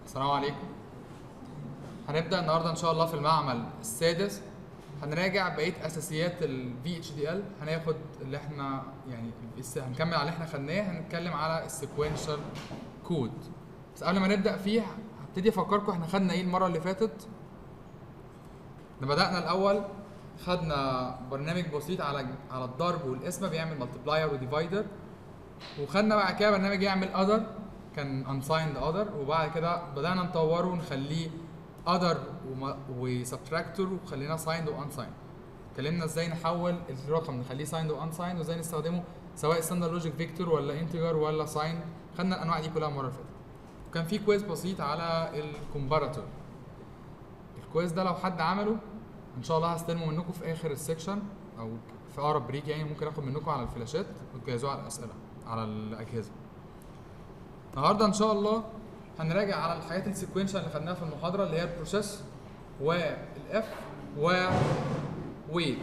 السلام عليكم هنبدأ النهاردة إن شاء الله في المعمل السادس هنراجع بقية أساسيات ال VHDL هناخد اللي احنا يعني الس- هنكمل على اللي احنا خدناه هنتكلم على السيكوينشال كود بس قبل ما نبدأ فيه هبتدي أفكركم احنا خدنا إيه المرة اللي فاتت احنا بدأنا الأول خدنا برنامج بسيط على على الضرب والقسمة بيعمل ملتبلاير وديفايدر وخدنا بعد كده برنامج يعمل other كان unsigned other وبعد كده بدأنا نطوره ونخليه other وسبتراكتور وخلينا signed وunsigned اتكلمنا ازاي نحول الرقم نخليه signed وunsigned وازاي نستخدمه سواء ستاندرد لوجيك فيكتور ولا انتجر ولا signed خدنا الانواع دي كلها المره اللي فاتت وكان في كويز بسيط على الكومباراتور الكويز ده لو حد عمله ان شاء الله هستلمه منكم في اخر السكشن او في اقرب بريك يعني ممكن اخد منكم على الفلاشات وتجهزوه على الاسئله على الاجهزه النهارده ان شاء الله هنراجع على الحاجات السيكونشال اللي خدناها في المحاضره اللي هي البروسيس والاف و ويت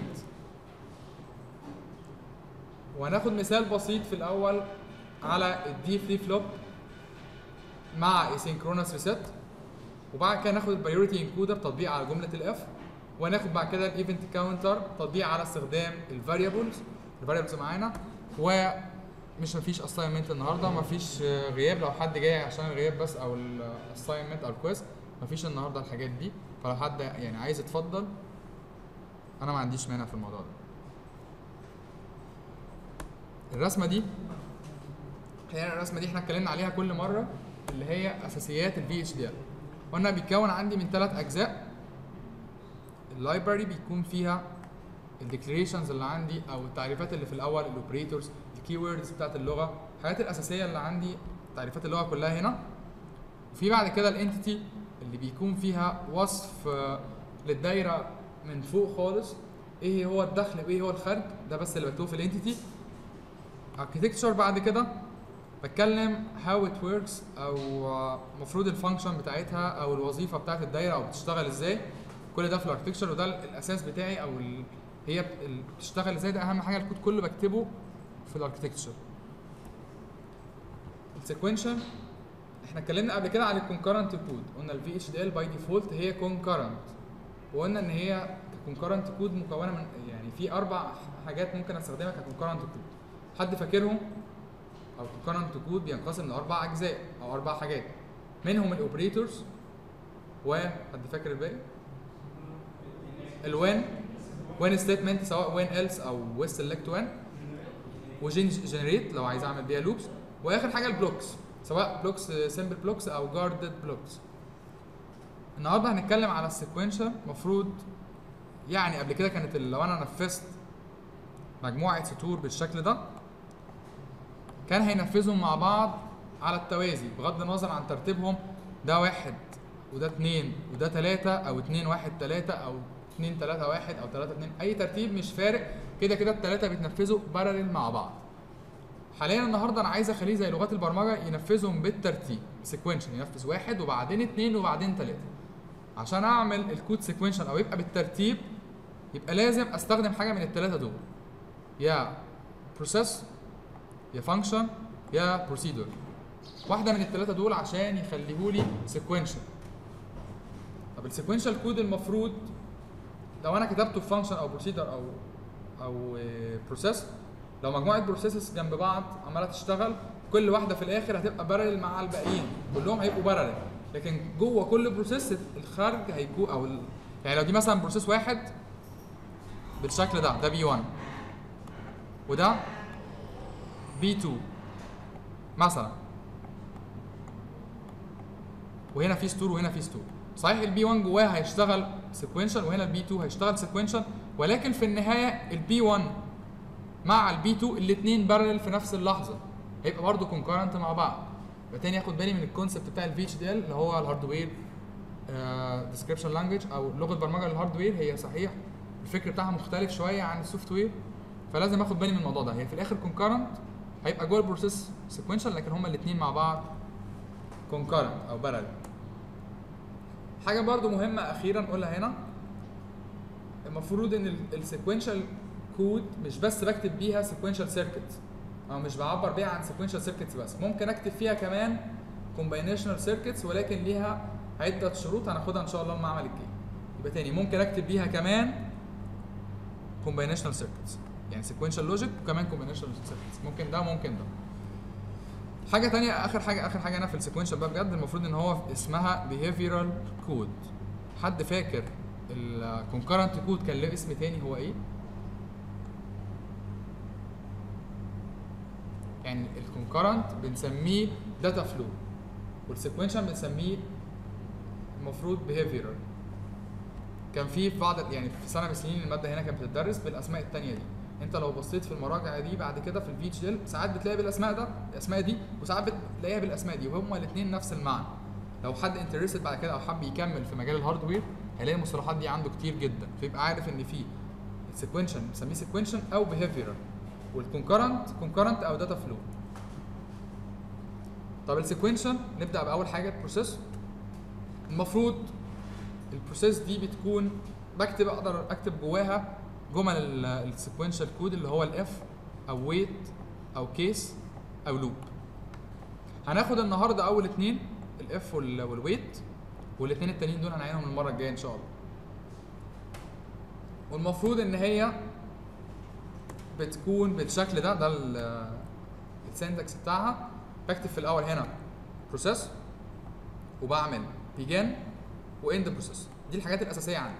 وهناخد مثال بسيط في الاول على الدي فليب فلوب مع اسينكرونس ريسيت وبعد كده ناخد البريوريتي انكودر تطبيق على جمله الاف وناخد بعد كده الايفنت كاونتر تطبيق على استخدام الفاريبلز الفاريبلز معانا ومش مفيش اساينمنت النهارده مفيش آه، غياب لو حد جاي عشان الغياب بس او الاساينمنت او الكويز مفيش النهارده الحاجات دي فلو حد يعني عايز يتفضل انا ما عنديش مانع في الموضوع ده الرسمه دي هي الرسمه دي احنا اتكلمنا عليها كل مره اللي هي اساسيات الفي اتش دي ال قلنا بيتكون عندي من ثلاث اجزاء اللايبراري بيكون فيها الديكلاريشنز اللي عندي او التعريفات اللي في الاول الاوبريتورز الكي ووردز بتاعت اللغه الحاجات الاساسيه اللي عندي تعريفات اللغه كلها هنا وفي بعد كده الانتيتي اللي بيكون فيها وصف آه، للدايره من فوق خالص ايه هو الدخل وايه هو الخارج ده بس اللي بكتبه في الانتيتي اركتكتشر بعد كده بتكلم هاو ات وركس او المفروض الفانكشن بتاعتها او الوظيفه بتاعت الدايره او بتشتغل ازاي كل ده في الاركتكتشر وده الاساس بتاعي او ال... هي بت- ال- بتشتغل ازاي ده اهم حاجه الكود كله بكتبه في الاركتكتشر السيكونشال احنا اتكلمنا قبل كده عن الكونكرنت كود قلنا الفي اتش دي ال باي ديفولت هي كونكرنت وقلنا ان هي كونكرنت كود مكونه من يعني في اربع حاجات ممكن استخدمها ككونكرنت كود حد فاكرهم او كونكرنت كود بينقسم لاربع اجزاء او اربع حاجات منهم الاوبريتورز وحد فاكر الباقي الوين وين ستيتمنت سواء وين ايلس او ويز سيلكت وين وجنريت لو عايز اعمل بيها لوبس واخر حاجه البلوكس سواء بلوكس سمبل بلوكس او جاردد بلوكس النهارده هنتكلم على السيكونشال المفروض يعني قبل كده كانت ال- لو انا نفذت مجموعه سطور بالشكل ده كان هينفذهم مع بعض على التوازي بغض النظر عن ترتيبهم ده واحد وده اتنين وده تلاتة او اتنين واحد تلاتة او اتنين تلاتة واحد او تلاتة اتنين اي ترتيب مش فارق كده كده التلاتة بيتنفذوا بارلل مع بعض حاليا النهارده انا عايز اخليه زي لغات البرمجه ينفذهم بالترتيب سيكونشن ينفذ واحد وبعدين اتنين وبعدين تلاته عشان اعمل الكود سيكونشن او يبقى بالترتيب يبقى لازم استخدم حاجه من التلاته دول يا بروسيس يا فانكشن يا بروسيدور واحده من الثلاثه دول عشان يخليهولي سيكونشال طب السيكونشال كود المفروض لو انا كتبته في فانكشن او بروسيدور او او بروسيس لو مجموعه بروسيسز جنب بعض عماله تشتغل كل واحده في الاخر هتبقى بارل مع الباقيين كلهم هيبقوا بارل لكن جوه كل بروسيس الخارج هيكون او ال... يعني لو دي مثلا بروسيس واحد بالشكل ده ده بي 1 وده بي 2 مثلا وهنا في ستور وهنا في ستور صحيح البي 1 جواه هيشتغل سيكونشال وهنا البي 2 هيشتغل سيكونشال ولكن في النهايه البي 1 مع البي 2 الاثنين بارل في نفس اللحظه هيبقى برضه كونكرنت مع بعض يبقى تاني اخد بالي من الكونسبت بتاع الفي اتش دي ال اللي هو الهاردوير ديسكربشن لانجوج او لغه برمجه للهاردوير هي صحيح الفكر بتاعها مختلف شويه عن السوفت وير فلازم اخد بالي من الموضوع ده هي في الاخر كونكرنت هيبقى جوه البروسيس سيكونشال لكن هما الاثنين مع بعض كونكرنت او بارل حاجه برضو مهمه اخيرا نقولها هنا المفروض ان السيكونشال كود مش بس بكتب بيها سيكونشال سيركت او مش بعبر بيها عن سيكونشال سيركتس بس ممكن اكتب فيها كمان كومباينيشنال سيركتس ولكن ليها عده شروط هناخدها ان شاء الله المعمل الجاي يبقى تاني ممكن اكتب بيها كمان كومباينيشنال سيركتس يعني سيكوينشال لوجيك وكمان كومباينيشنال سيركتس ممكن ده ممكن ده حاجه تانية اخر حاجه اخر حاجه هنا في السيكوينشال بقى بجد المفروض ان هو اسمها behavioral كود حد فاكر الكونكرنت كود كان له اسم تاني هو ايه يعني الكونكرنت بنسميه داتا فلو والسيكوينشال بنسميه المفروض behavioral كان في في بعض يعني في سنه من السنين الماده هنا كانت بتدرس بالاسماء التانية دي انت لو بصيت في المراجع دي بعد كده في الفي اتش ال ساعات بتلاقي بالاسماء ده الاسماء دي وساعات بتلاقيها بالاسماء دي وهما الاثنين نفس المعنى لو حد انترستد بعد كده او حب يكمل في مجال الهاردوير هيلاقي المصطلحات دي عنده كتير جدا فيبقى عارف ان في السيكوينشن بنسميه سيكوينشن او بيهيفيرال والكونكرنت كونكرنت او داتا فلو طب السيكوينشن نبدا باول حاجه البروسيس المفروض البروسيس دي بتكون بكتب اقدر اكتب جواها جمل السيكوينشال كود اللي هو الاف او ويت او كيس او لوب هناخد النهارده اول اتنين الاف والويت والاثنين التانيين دول هنعينهم المره الجايه ان شاء الله والمفروض ان هي بتكون بالشكل ده ده السنتكس بتاعها بكتب في الاول هنا بروسيس وبعمل بيجان واند بروسيس دي الحاجات الاساسيه عندي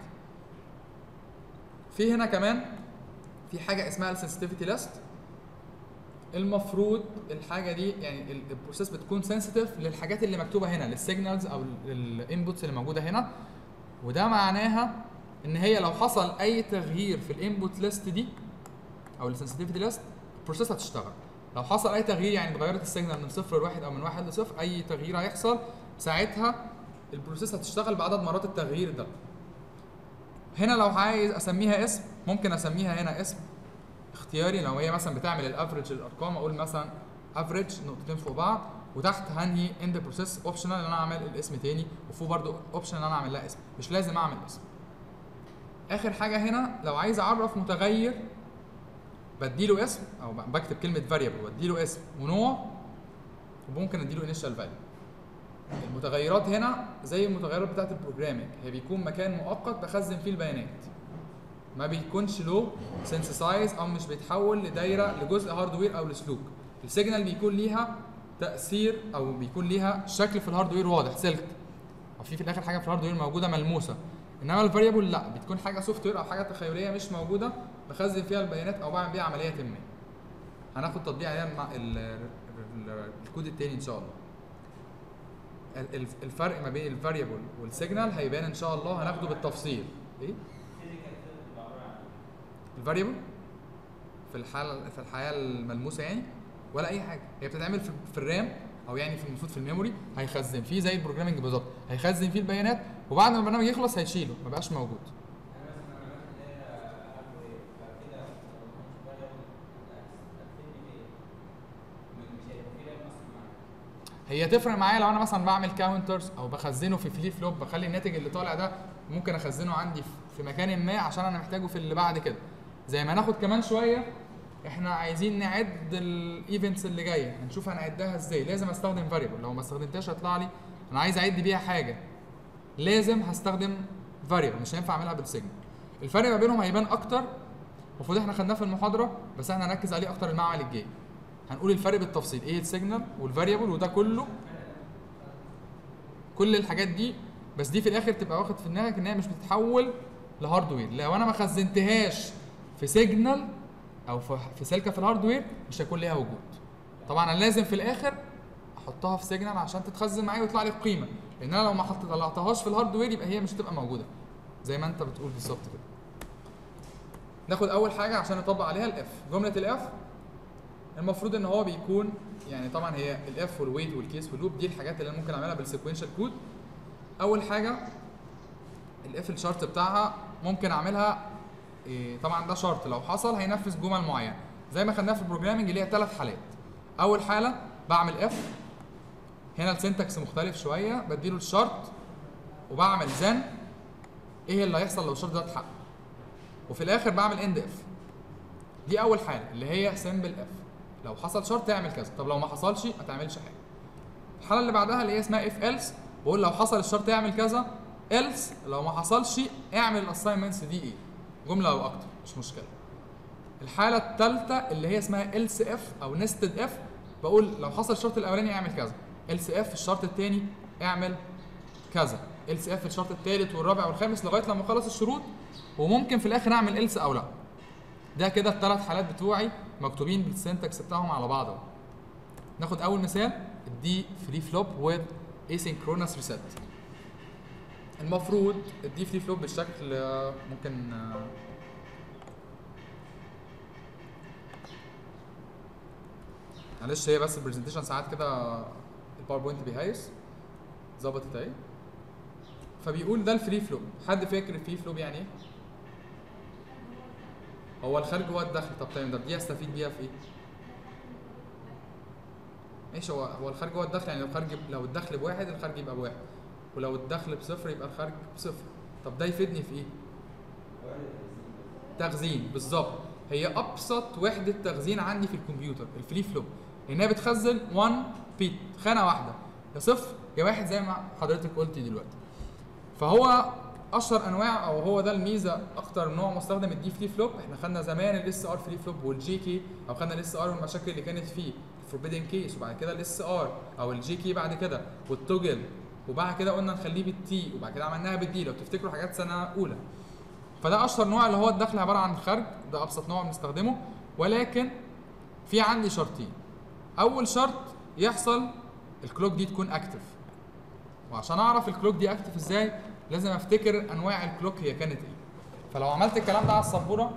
في هنا كمان في حاجه اسمها السنسيتيفيتي ليست المفروض الحاجه دي يعني البروسيس بتكون سنسيتيف للحاجات اللي مكتوبه هنا للسيجنالز او الانبوتس اللي موجوده هنا وده معناها ان هي لو حصل اي تغيير في الانبوت ليست دي او السنسيتيفيتي ليست البروسيس هتشتغل لو حصل اي تغيير يعني اتغيرت السيجنال من صفر لواحد او من واحد لصفر اي تغيير هيحصل ساعتها البروسيس هتشتغل بعدد مرات التغيير ده هنا لو عايز اسميها اسم ممكن اسميها هنا اسم اختياري لو هي مثلا بتعمل الافريج الارقام اقول مثلا افريج نقطتين فوق بعض وتحت هنهي اند بروسيس اوبشنال ان انا اعمل الاسم تاني وفوق برضو اوبشنال ان انا اعمل لها اسم مش لازم اعمل اسم اخر حاجه هنا لو عايز اعرف متغير بديله اسم او بكتب كلمه فاريبل واديله اسم ونوع وممكن اديله انيشال فاليو المتغيرات هنا زي المتغيرات بتاعت البروجرامينج هي بيكون مكان مؤقت بخزن فيه البيانات ما بيكونش له سينسيسايز او مش بيتحول لدايره لجزء هاردوير او لسلوك السيجنال بيكون ليها تاثير او بيكون ليها شكل في الهاردوير واضح سلك او في في الاخر حاجه في الهاردوير موجوده ملموسه انما الفاريبل لا بتكون حاجه سوفت وير او حاجه تخيليه مش موجوده بخزن فيها البيانات او بعمل بيها عمليه ما هناخد تطبيق عليها مع الكود التاني ان شاء الله الفرق ما بين الفاريبل والسيجنال هيبان ان شاء الله هناخده بالتفصيل ايه الفاريبل في الحاله في الحياه الملموسه يعني ولا اي حاجه هي بتتعمل في, في الرام او يعني في المفروض في الميموري هيخزن فيه زي البروجرامنج بالظبط هيخزن فيه البيانات وبعد ما البرنامج يخلص هيشيله ما بقاش موجود هي تفرق معايا لو انا مثلا بعمل كاونترز او بخزنه في فليب فلوب بخلي الناتج اللي طالع ده ممكن اخزنه عندي في مكان ما عشان انا محتاجه في اللي بعد كده زي ما ناخد كمان شويه احنا عايزين نعد الايفنتس اللي جايه هنشوف هنعدها ازاي لازم استخدم فاريبل لو ما استخدمتهاش هيطلع لي انا عايز اعد بيها حاجه لازم هستخدم فاريبل مش هينفع اعملها بالسيجنال الفرق ما بينهم هيبان اكتر المفروض احنا خدناه في المحاضره بس احنا هنركز عليه اكتر المعمل الجاي هنقول الفرق بالتفصيل ايه السيجنال والفاريبل وده كله كل الحاجات دي بس دي في الاخر تبقى واخد في دماغك ان هي مش بتتحول لهاردوير لو انا ما خزنتهاش في سيجنال او في سلكه في الهاردوير مش هيكون ليها وجود طبعا انا لازم في الاخر احطها في سيجنال عشان تتخزن معايا ويطلع لي القيمه لان انا لو ما حط طلعتهاش في الهاردوير يبقى هي مش هتبقى موجوده زي ما انت بتقول بالظبط كده ناخد اول حاجه عشان نطبق عليها الاف جمله الاف المفروض ان هو بيكون يعني طبعا هي الاف والويت والكيس واللوب دي الحاجات اللي انا ممكن اعملها بالسيكونشال كود اول حاجه الاف الشرط بتاعها ممكن اعملها إيه طبعا ده شرط لو حصل هينفذ جمل معينه زي ما خدناها في البروجرامنج اللي هي ثلاث حالات اول حاله بعمل اف هنا السنتكس مختلف شويه بديله الشرط وبعمل زن ايه اللي هيحصل لو الشرط ده اتحقق وفي الاخر بعمل اند اف دي اول حاله اللي هي سمبل اف لو حصل شرط تعمل كذا طب لو ما حصلش ما تعملش حاجه الحاله اللي بعدها اللي هي اسمها اف ايلس بقول لو حصل الشرط يعمل كذا ايلس لو ما حصلش اعمل الاساينمنتس دي ايه جمله او اكتر مش مشكله الحاله الثالثه اللي هي اسمها ال سي اف او نستد اف بقول لو حصل الشرط الاولاني اعمل كذا ال سي اف الشرط الثاني اعمل كذا ال سي اف الشرط الثالث والرابع والخامس لغايه لما اخلص الشروط وممكن في الاخر اعمل إلس او لا ده كده الثلاث حالات بتوعي مكتوبين بالسنتكس بتاعهم على بعض اهو ناخد اول مثال الدي فري فلوب with asynchronous reset المفروض الدي فري فلوب بالشكل آه، ممكن آه، معلش هي بس البرزنتيشن ساعات كده الباوربوينت بيهيس ظبطت اهي فبيقول ده الفري فلوب حد فاكر الفري فلوب يعني ايه؟ هو الخارج هو الدخل طب تمام ده دي استفيد بيها في ايه؟ ماشي هو هو الخارج هو الدخل يعني لو الخارج لو الدخل بواحد الخارج يبقى بواحد ولو الدخل بصفر يبقى الخارج بصفر طب ده يفيدني في ايه؟ تخزين بالظبط هي ابسط وحده تخزين عندي في الكمبيوتر الفري فلو لانها بتخزن 1 بيت خانه واحده يا صفر يا واحد زي ما حضرتك قلتي دلوقتي فهو اشهر انواع او هو ده الميزه اكتر نوع مستخدم الدي فري فلوب احنا خدنا زمان الاس ار فري فلوب والجي كي او خدنا الاس ار والمشاكل اللي كانت فيه الفوربيدن كيس وبعد كده الاس ار او الجي كي بعد كده والتوجل وبعد كده قلنا نخليه بالتي وبعد كده عملناها بالدي لو تفتكروا حاجات سنه اولى فده اشهر نوع اللي هو الدخل عباره عن خرج ده ابسط نوع بنستخدمه ولكن في عندي شرطين اول شرط يحصل الكلوك دي تكون اكتف وعشان اعرف الكلوك دي اكتف ازاي لازم افتكر انواع الكلوك هي كانت ايه فلو عملت الكلام ده على السبوره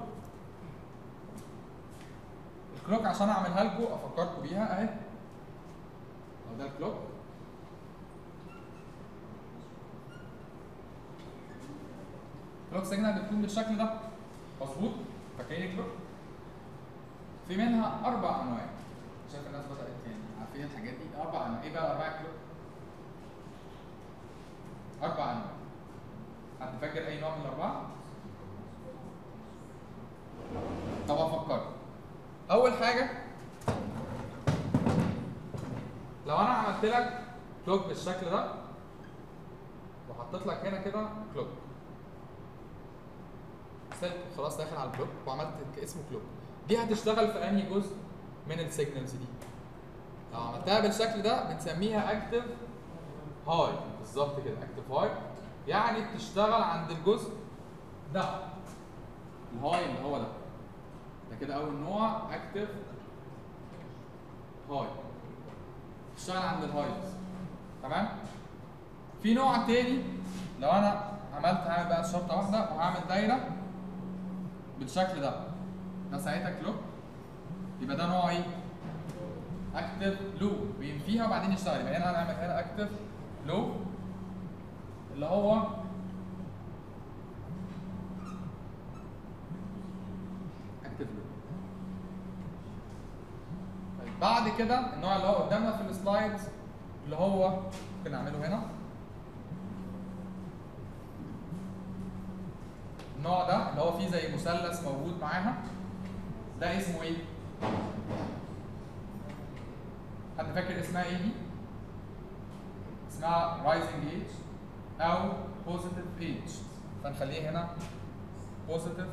الكلوك عشان اعملها لكم افكركم بيها اهي أهو ده الكلوك كلوك سيجنال بتكون بالشكل ده مظبوط فاكرين الكلوك في منها اربع انواع شايف الناس بدات يعني عارفين الحاجات دي اربع انواع ايه بقى اربع كلوك اربع انواع حد فاكر اي نوع من الاربعه طب افكر اول حاجه لو انا عملت لك كلوك بالشكل ده وحطيت لك هنا كده كلوك سلك خلاص داخل على الكلوك وعملت اسمه كلوك دي هتشتغل في انهي جزء من السيجنالز دي لو عملتها بالشكل ده بنسميها اكتف هاي بالظبط كده اكتف هاي يعني بتشتغل عند الجزء ده الهاي اللي هو ده ده كده اول نوع اكتف هاي بتشتغل عند الهايز تمام في نوع تاني لو انا عملت هعمل بقى شرطه واحده وهعمل دايره بالشكل ده ده ساعتها كلوك يبقى ده نوع ايه؟ اكتف لو بينفيها وبعدين يشتغل يبقى هنا هنعمل هنا اكتف لو اللي هو اكتف لو طيب بعد كده النوع اللي هو قدامنا في السلايدز اللي هو ممكن نعمله هنا النوع ده اللي هو فيه زي مثلث موجود معاها ده اسمه ايه؟ حد فاكر اسمها ايه دي؟ اسمها رايزنج ايج او بوزيتيف ايج فنخليه هنا بوزيتيف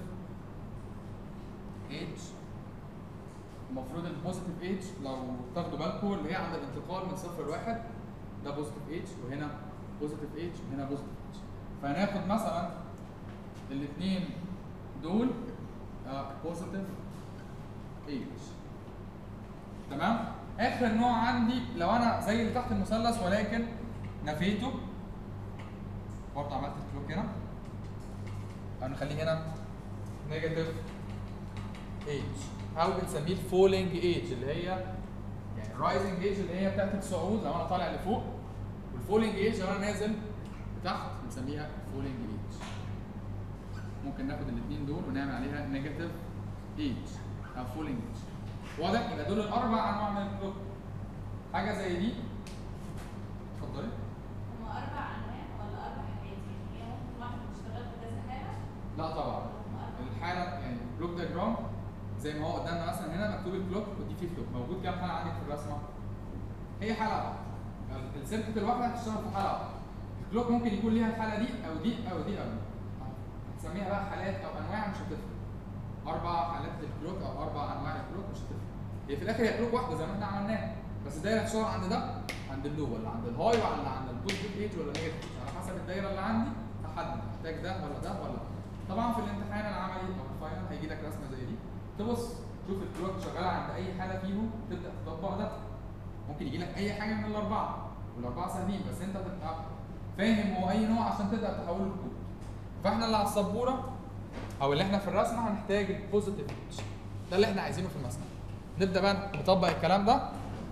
ايج المفروض البوزيتيف ايج لو تاخدوا بالكم اللي هي عند الانتقال من صفر لواحد ده بوزيتيف ايج وهنا بوزيتيف ايج وهنا بوزيتيف ايج فهناخد مثلا الاثنين دول بوزيتيف ايج تمام اخر نوع عندي لو انا زي اللي تحت المثلث ولكن نفيته برضه عملت الكلوك هنا هنخليه هنا نيجاتيف ايج او بنسميه الفولينج ايج اللي هي يعني الرايزنج ايج اللي هي بتاعت الصعود لو انا طالع لفوق والفولينج ايج لو انا نازل لتحت بنسميها فولينج ايج ممكن ناخد الاثنين دول ونعمل عليها نيجاتيف ايج او فولينج ايج واضح يبقى دول الاربع انواع من الكلوك حاجه زي دي اتفضلي هم أربع أنواع ولا أربع حاجات؟ يعني هي ممكن واحدة تشتغل في كذا حالة؟ لا طبعا ولا هم أربع؟ الحاله يعني بلوك دياجرام زي ما هو قدامنا مثلا هنا مكتوب الكلوك ودي فيه كلوك موجود كام حاله عندك في الرسمه؟ هي حاله واحده السيركت الواحده هتشتغل في حاله واحده الكلوك ممكن يكون ليها الحاله دي او دي او دي او دي هتسميها بقى حالات او انواع مش هتفرق اربع حالات للكلوك او اربع انواع للكلوك مش هتفرق هي في الاخر هي كلوك واحده زي ما احنا عملناها بس الدايره هتشتغل عند ده عند اللو ولا عند الهاي ولا عند البوزيتيف ايج ولا نيجاتيف على حسب الدايره اللي عندي احدد محتاج ده ولا ده ولا ده طبعا في الامتحان العملي او الفاينل هيجي لك رسمه زي دي تبص شوف الكلوك شغاله عند اي حاله فيهم تبدا تطبق ده ممكن يجي لك اي حاجه من الاربعه والاربعه سهلين بس انت تبقى فاهم هو اي نوع عشان تبدا تحوله لكود فاحنا اللي على السبوره او اللي احنا في الرسمه هنحتاج البوزيتيف ايدج ده اللي احنا عايزينه في المسألة نبدا بقى نطبق الكلام ده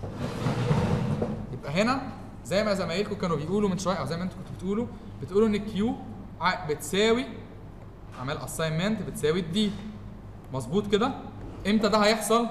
يبقى هنا زي ما زمايلكم كانوا بيقولوا من شويه او زي ما انتوا كنتوا بتقولوا بتقولوا ان كيو بتساوي عمل اساينمنت بتساوي الدي مظبوط كده امتى ده هيحصل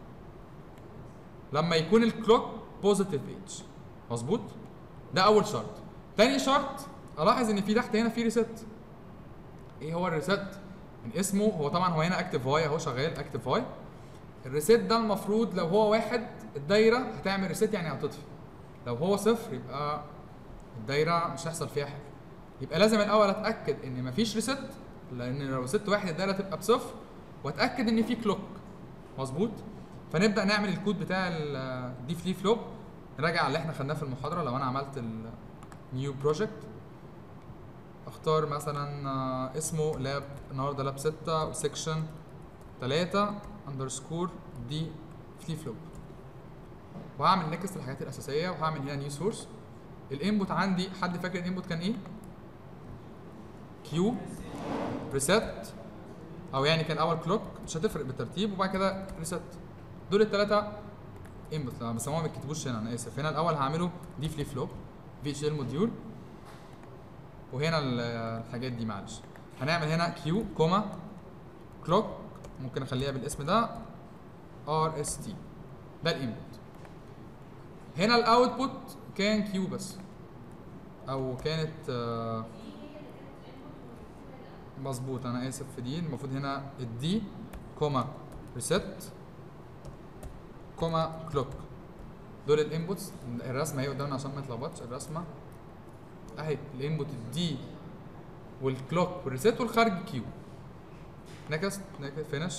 لما يكون الكلوك بوزيتيف ايدج مظبوط ده اول شرط تاني شرط الاحظ ان في تحت هنا في ريست ايه هو الريست من اسمه هو طبعا هو هنا اكتف هاي اهو شغال اكتف هاي الريست ده المفروض لو هو واحد الدايره هتعمل ريست يعني هتطفي لو هو صفر يبقى الدايره مش هيحصل فيها حاجه يبقى لازم الاول اتاكد ان مفيش ريست لان لو ريست واحد الدايره تبقى بصفر واتاكد ان في كلوك مظبوط فنبدا نعمل الكود بتاع الدي فلي فلوب نراجع على اللي احنا خدناه في المحاضره لو انا عملت النيو بروجكت اختار مثلا آه، اسمه لاب النهارده لاب 6 وسكشن 3 اندرسكور دي فلي فلوب وهعمل نكست الحاجات الاساسيه وهعمل هنا نيو سورس الانبوت عندي حد فاكر الانبوت كان ايه كيو ريست او يعني كان اول كلوك مش هتفرق بالترتيب وبعد كده ريست دول الثلاثه انبوت بس هما ما بيكتبوش هنا انا اسف هنا الاول هعمله دي فلي فلوب في اتش ال موديول وهنا ال- الحاجات دي معلش هنعمل هنا كيو كوما كلوك ممكن اخليها بالاسم ده ار اس تي ده الانبوت هنا الاوتبوت كان كيو بس او كانت آه، مظبوط انا اسف في دي المفروض هنا الدي كوما ريست كوما كلوك دول الانبوتس الرسمه اهي قدامنا عشان ما نتلخبطش الرسمه اهي الانبوت الدي والكلوك والريست والخارج كيو نكست نكست فينش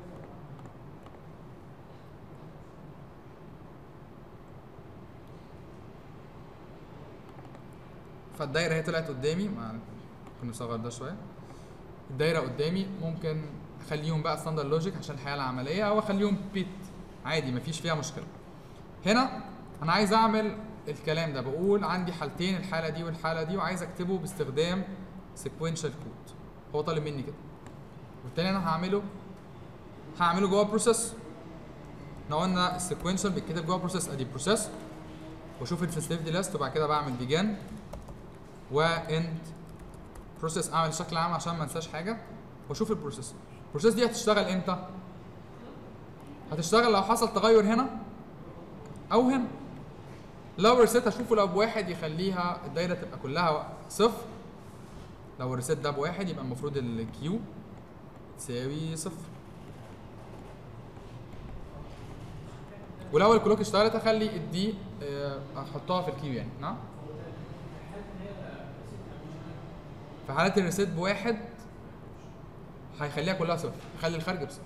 فالدايره هي طلعت قدامي ما كنا نصغر ده شويه الدايره قدامي ممكن اخليهم بقى ستاندرد لوجيك عشان الحياه العمليه او اخليهم بيت عادي مفيش فيها مشكله هنا انا عايز اعمل الكلام ده بقول عندي حالتين الحاله دي والحاله دي وعايز اكتبه باستخدام سيكوينشال كود هو طالب مني كده والتاني انا هعمله هعمله جوه بروسيس احنا قلنا السيكوينشال بيتكتب جوه بروسيس ادي بروسيس واشوف الفاسيلتي ليست وبعد كده بعمل بيجان واند بروسيس اعمل شكل عام عشان ما انساش حاجه واشوف البروسيس البروسيس دي هتشتغل امتى هتشتغل لو حصل تغير هنا او هنا لو الريسيت هشوفه لو بواحد يخليها الدايره تبقى كلها صفر لو الريسيت ده بواحد يبقى المفروض الكيو تساوي صفر ولو الكلوك اشتغلت اخلي الدي آه، احطها في الكيو يعني نعم في حالة الريسيت بواحد هيخليها كلها صفر يخلي الخارج بصفر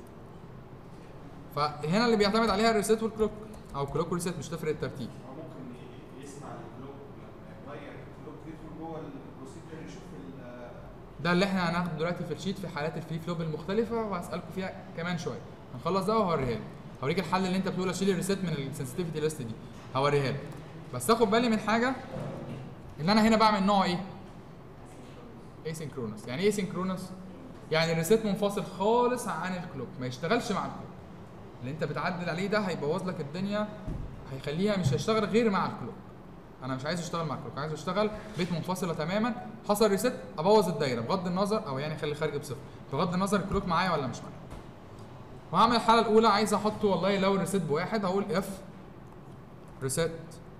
فهنا اللي بيعتمد عليها الريسيت والكلوك او كلوك وريسيت مش تفرق الترتيب هو ممكن ي- يسمع الكلوك لما يغير الكلوك يدخل جوه البروسيجر يشوف ال ده اللي احنا هناخده دلوقتي في الشيت في حالات الفري فلوب المختلفة وهسألكم فيها كمان شوية هنخلص ده وهوريها لك هوريك الحل اللي انت بتقول اشيل الريسيت من السنسيتيفيتي ليست دي هوريها لك بس تاخد بالي من حاجة ان انا هنا بعمل نوع ايه؟ اسynchronous يعني ايه اسynchronous؟ يعني الريسيت منفصل خالص عن الكلوك ما يشتغلش مع الكلوك اللي انت بتعدل عليه ده هيبوظ لك الدنيا هيخليها مش هيشتغل غير مع الكلوك انا مش عايز اشتغل مع الكلوك عايز اشتغل بيت منفصله تماما حصل ريست ابوظ الدايره بغض النظر او يعني اخلي الخارج بصفر بغض النظر الكلوك معايا ولا مش معايا وهعمل الحاله الاولى عايز احطه والله لو الريست بواحد هقول اف ريست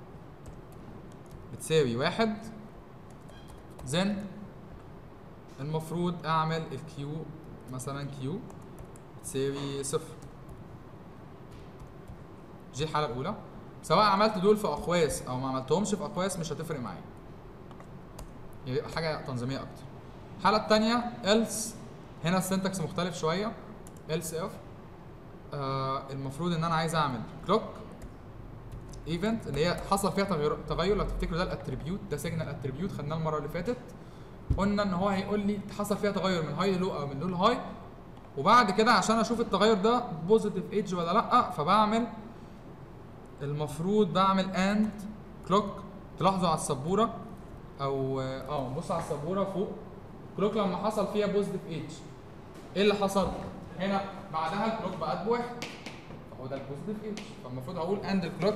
بتساوي واحد زن المفروض اعمل الكيو مثلا كيو بتساوي صفر دي الحاله الاولى سواء عملت دول في اقواس او ما عملتهمش في اقواس مش هتفرق معايا يبقى حاجه تنظيميه اكتر الحاله الثانيه else هنا السنتكس مختلف شويه else if آه المفروض ان انا عايز اعمل كلوك ايفنت اللي هي حصل فيها تغير تغير لو تفتكروا ده الاتريبيوت ده سيجنال اتريبيوت خدناه المره اللي فاتت قلنا ان هو هيقول لي حصل فيها تغير من هاي للو او من لو لهاي وبعد كده عشان اشوف التغير ده بوزيتيف ايدج ولا لا فبعمل المفروض بعمل اند كلوك تلاحظوا على السبوره او اه بص على السبوره فوق كلوك لما حصل فيها بوزيتيف ايدج ايه اللي حصل؟ هنا بعدها الكلوك بقت بواحد فهو ده البوزيتيف ايدج فالمفروض اقول اند الكلوك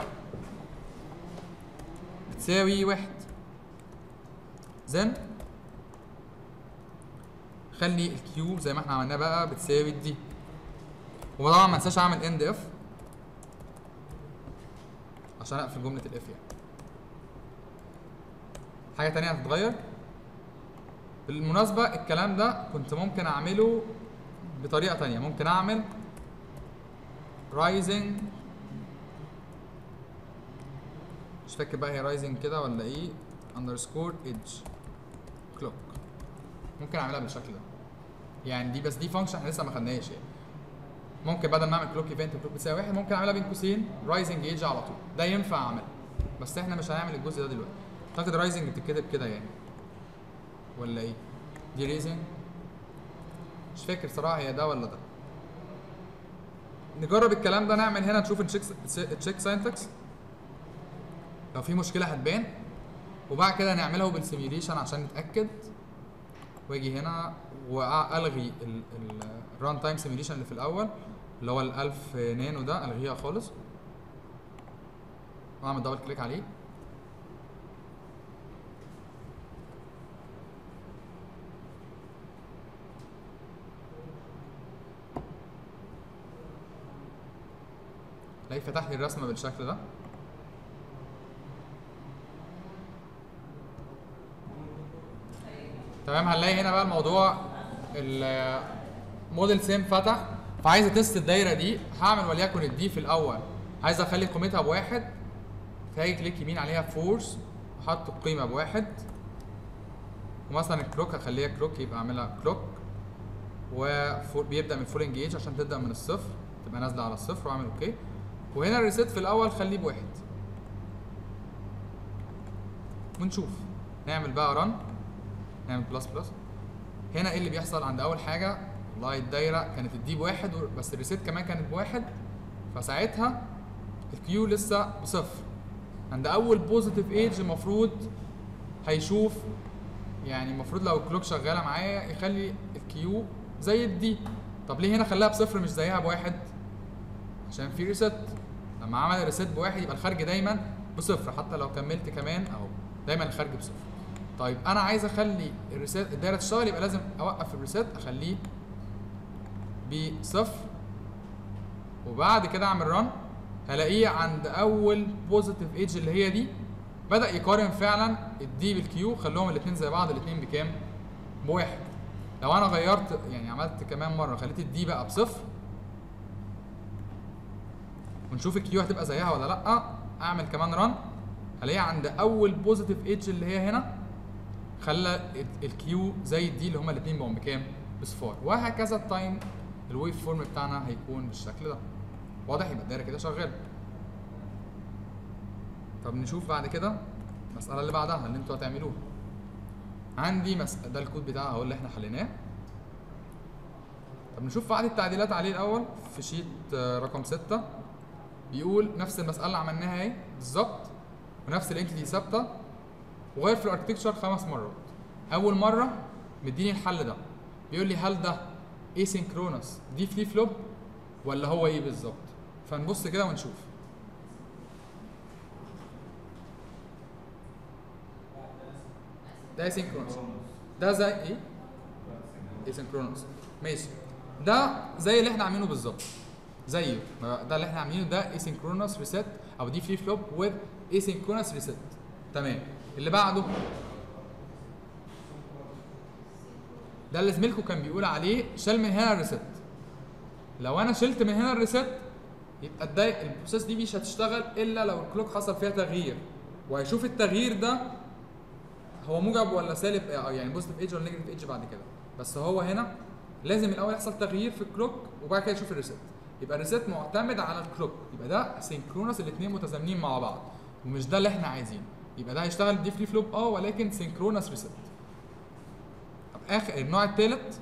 بتساوي واحد زين خلي الكيو زي ما احنا عملناه بقى بتساوي الدي وطبعا ما انساش اعمل اند اف عشان اقفل جمله الاف يعني حاجه تانية هتتغير بالمناسبه الكلام ده كنت ممكن اعمله بطريقه تانية ممكن اعمل رايزنج مش فاكر بقى هي رايزنج كده ولا ايه اندرسكور ايدج كلوك ممكن اعملها بالشكل ده يعني دي بس دي فانكشن احنا لسه ما خدناهاش يعني ممكن بدل ما اعمل كلوك ايفنت كلوك بتساوي واحد ممكن اعملها بين قوسين رايزنج ايدج على طول ده ينفع اعملها بس احنا مش هنعمل الجزء ده دلوقتي اعتقد رايزنج بتتكتب كده يعني ولا ايه دي ريزنج مش فاكر صراحه هي ده ولا ده نجرب الكلام ده نعمل هنا نشوف التشيك التشيك ساينتكس لو في مشكله هتبان وبعد كده نعملها بالسيميوليشن عشان نتاكد واجي هنا والغي الران تايم سيميوليشن اللي في الاول اللي هو ال 1000 نانو ده الغيها خالص واعمل دبل كليك عليه تلاقي فتح لي الرسمه بالشكل ده تمام هنلاقي هنا بقى الموضوع الموديل سيم فتح فعايز اتست الدايره دي هعمل وليكن الدي في الاول عايز اخلي قيمتها بواحد فهاجي كليك يمين عليها فورس احط القيمه بواحد ومثلا الكلوك هخليها كلوك يبقى اعملها كلوك وبيبدا من فول انجيج عشان تبدا من الصفر تبقى نازله على الصفر واعمل اوكي وهنا الريسيت في الاول خليه بواحد ونشوف نعمل بقى رن نعمل بلس بلس هنا ايه اللي بيحصل عند اول حاجه والله الدايره كانت الدي بواحد بس الريسيت كمان كانت بواحد فساعتها الكيو لسه بصفر عند اول بوزيتيف ايدج المفروض هيشوف يعني المفروض لو الكلوك شغاله معايا يخلي الكيو زي الدي طب ليه هنا خلاها بصفر مش زيها بواحد عشان في ريست لما عمل ريست بواحد يبقى الخارج دايما بصفر حتى لو كملت كمان اهو دايما الخارج بصفر طيب انا عايز اخلي الريست الدايره تشتغل يبقى لازم اوقف الريست اخليه بصفر وبعد كده اعمل رن هلاقيه عند اول بوزيتيف ايدج اللي هي دي بدا يقارن فعلا الدي بالكيو خلوهم الاثنين زي بعض الاثنين بكام بواحد لو انا غيرت يعني عملت كمان مره خليت الدي بقى بصفر ونشوف الكيو هتبقى زيها ولا لا اعمل كمان رن هلاقيها عند اول بوزيتيف ايدج اللي هي هنا خلى الكيو زي الدي اللي هما الاثنين بقوا بكام بصفار وهكذا التايم الويف فورم بتاعنا هيكون بالشكل ده واضح يبقى الدايره كده شغاله طب نشوف بعد كده المساله اللي بعدها اللي انتوا هتعملوها عندي مس... ده الكود بتاعها اهو اللي احنا حليناه طب نشوف بعض التعديلات عليه الاول في شيت آه، رقم 6 بيقول نفس المساله اللي عملناها اهي بالظبط ونفس الانتيتي ثابته وغير في الاركتكتشر خمس مرات اول مره مديني الحل ده بيقول لي هل ده اسynchronous دي فلي فلوب ولا هو ايه بالظبط فنبص كده ونشوف ده اسynchronous ده زي ايه اسynchronous ماشي ده زي اللي احنا عاملينه بالظبط زيه ده اللي احنا عاملينه ده اسynchronous reset او دي فلي فلوب with asynchronous reset تمام اللي بعده ده اللي زميلكم كان بيقول عليه شال من هنا الريست لو انا شلت من هنا الريست يبقى الداي البروسيس دي مش هتشتغل الا لو الكلوك حصل فيها تغيير وهيشوف التغيير ده هو موجب ولا سالب آه، يعني بوزيتيف ايدج ولا نيجاتيف ايدج بعد كده بس هو هنا لازم الاول يحصل تغيير في الكلوك وبعد كده يشوف الريست يبقى الريست معتمد على الكلوك يبقى ده سينكرونس الاثنين متزامنين مع بعض ومش ده اللي احنا عايزينه يبقى ده هيشتغل دي فري فلوب اه ولكن سينكرونس ريست طب اخر النوع الثالث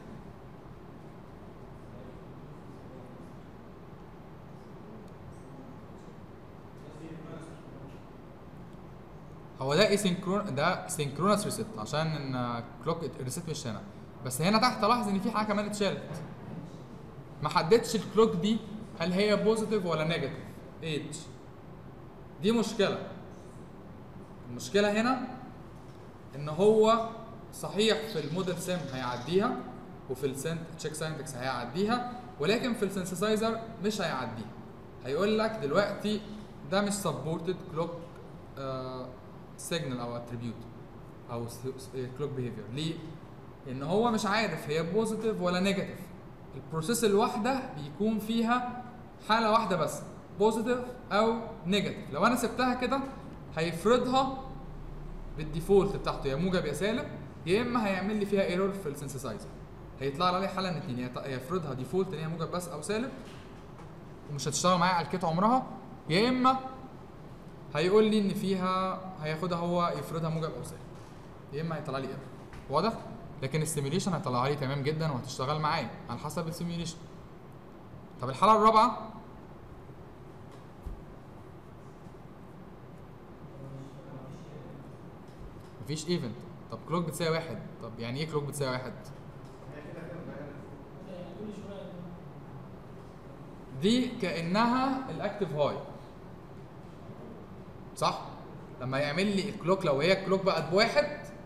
هو ده اسynchron ده سينكرونس ريست عشان ان كلوك الريست مش هنا بس هنا تحت لاحظ ان في حاجه كمان اتشالت ما حددتش الكلوك دي هل هي بوزيتيف ولا نيجاتيف ايدج دي مشكله المشكله هنا ان هو صحيح في الموديل سيم هيعديها وفي السنت تشيك ساينتكس هيعديها ولكن في السنسسايزر مش هيعديها هيقول لك دلوقتي ده مش سبورتد كلوك سيجنال او اتريبيوت او كلوك بيهيفير ليه؟ لان هو مش عارف هي بوزيتيف ولا نيجاتيف البروسيس الواحده بيكون فيها حاله واحده بس بوزيتيف او نيجاتيف لو انا سبتها كده هيفرضها بالديفولت بتاعته يا موجب يا سالب يا اما هيعمل لي فيها ايرور في السنسسايزر هيطلع لي حاله من اتنين يا ت- يا يفرضها ديفولت ان هي موجب بس او سالب ومش هتشتغل معايا على الكيت عمرها يا اما هيقول لي ان فيها هياخدها هو يفرضها موجب او سالب يا اما هيطلع لي ايرور واضح لكن السيميوليشن هيطلعها لي تمام جدا وهتشتغل معايا على حسب السيميوليشن طب الحاله الرابعه مفيش ايفنت طب كلوك بتساوي واحد طب يعني ايه كلوك بتساوي واحد هي كده كده متغيرة. دي كانها الاكتف هاي صح لما يعمل لي الكلوك لو هي الكلوك بقت بواحد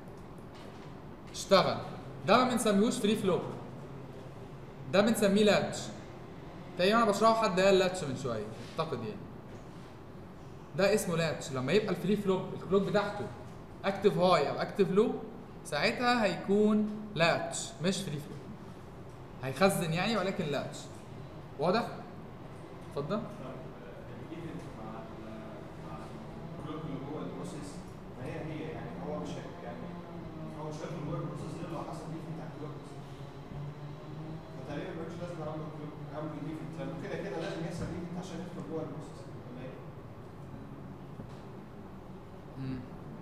اشتغل ده ما بنسميهوش فري فلوب ده بنسميه لاتش تقريبا انا بشرحه حد قال لاتش من شويه اعتقد يعني ده اسمه لاتش لما يبقى الفري فلوب الكلوك بتاعته اكتف هاي او اكتف لو ساعتها هيكون لاتش مش فري فلوب هيخزن يعني ولكن لاتش واضح اتفضل الايفنت مع ال- مع الكلوك اللي جوه البروسيس ما هي هي يعني هو مش هي- يعني هو مش هيدخل جوه البروسيس غير لو حصل ايفنت على الكلوك فتقريبا ملوش لازمه اعمل كلوك اعمل ايفنت لانه كده كده لازم يحصل ايفنت عشان يدخل جوه البروسيس ولا ايه؟ مم.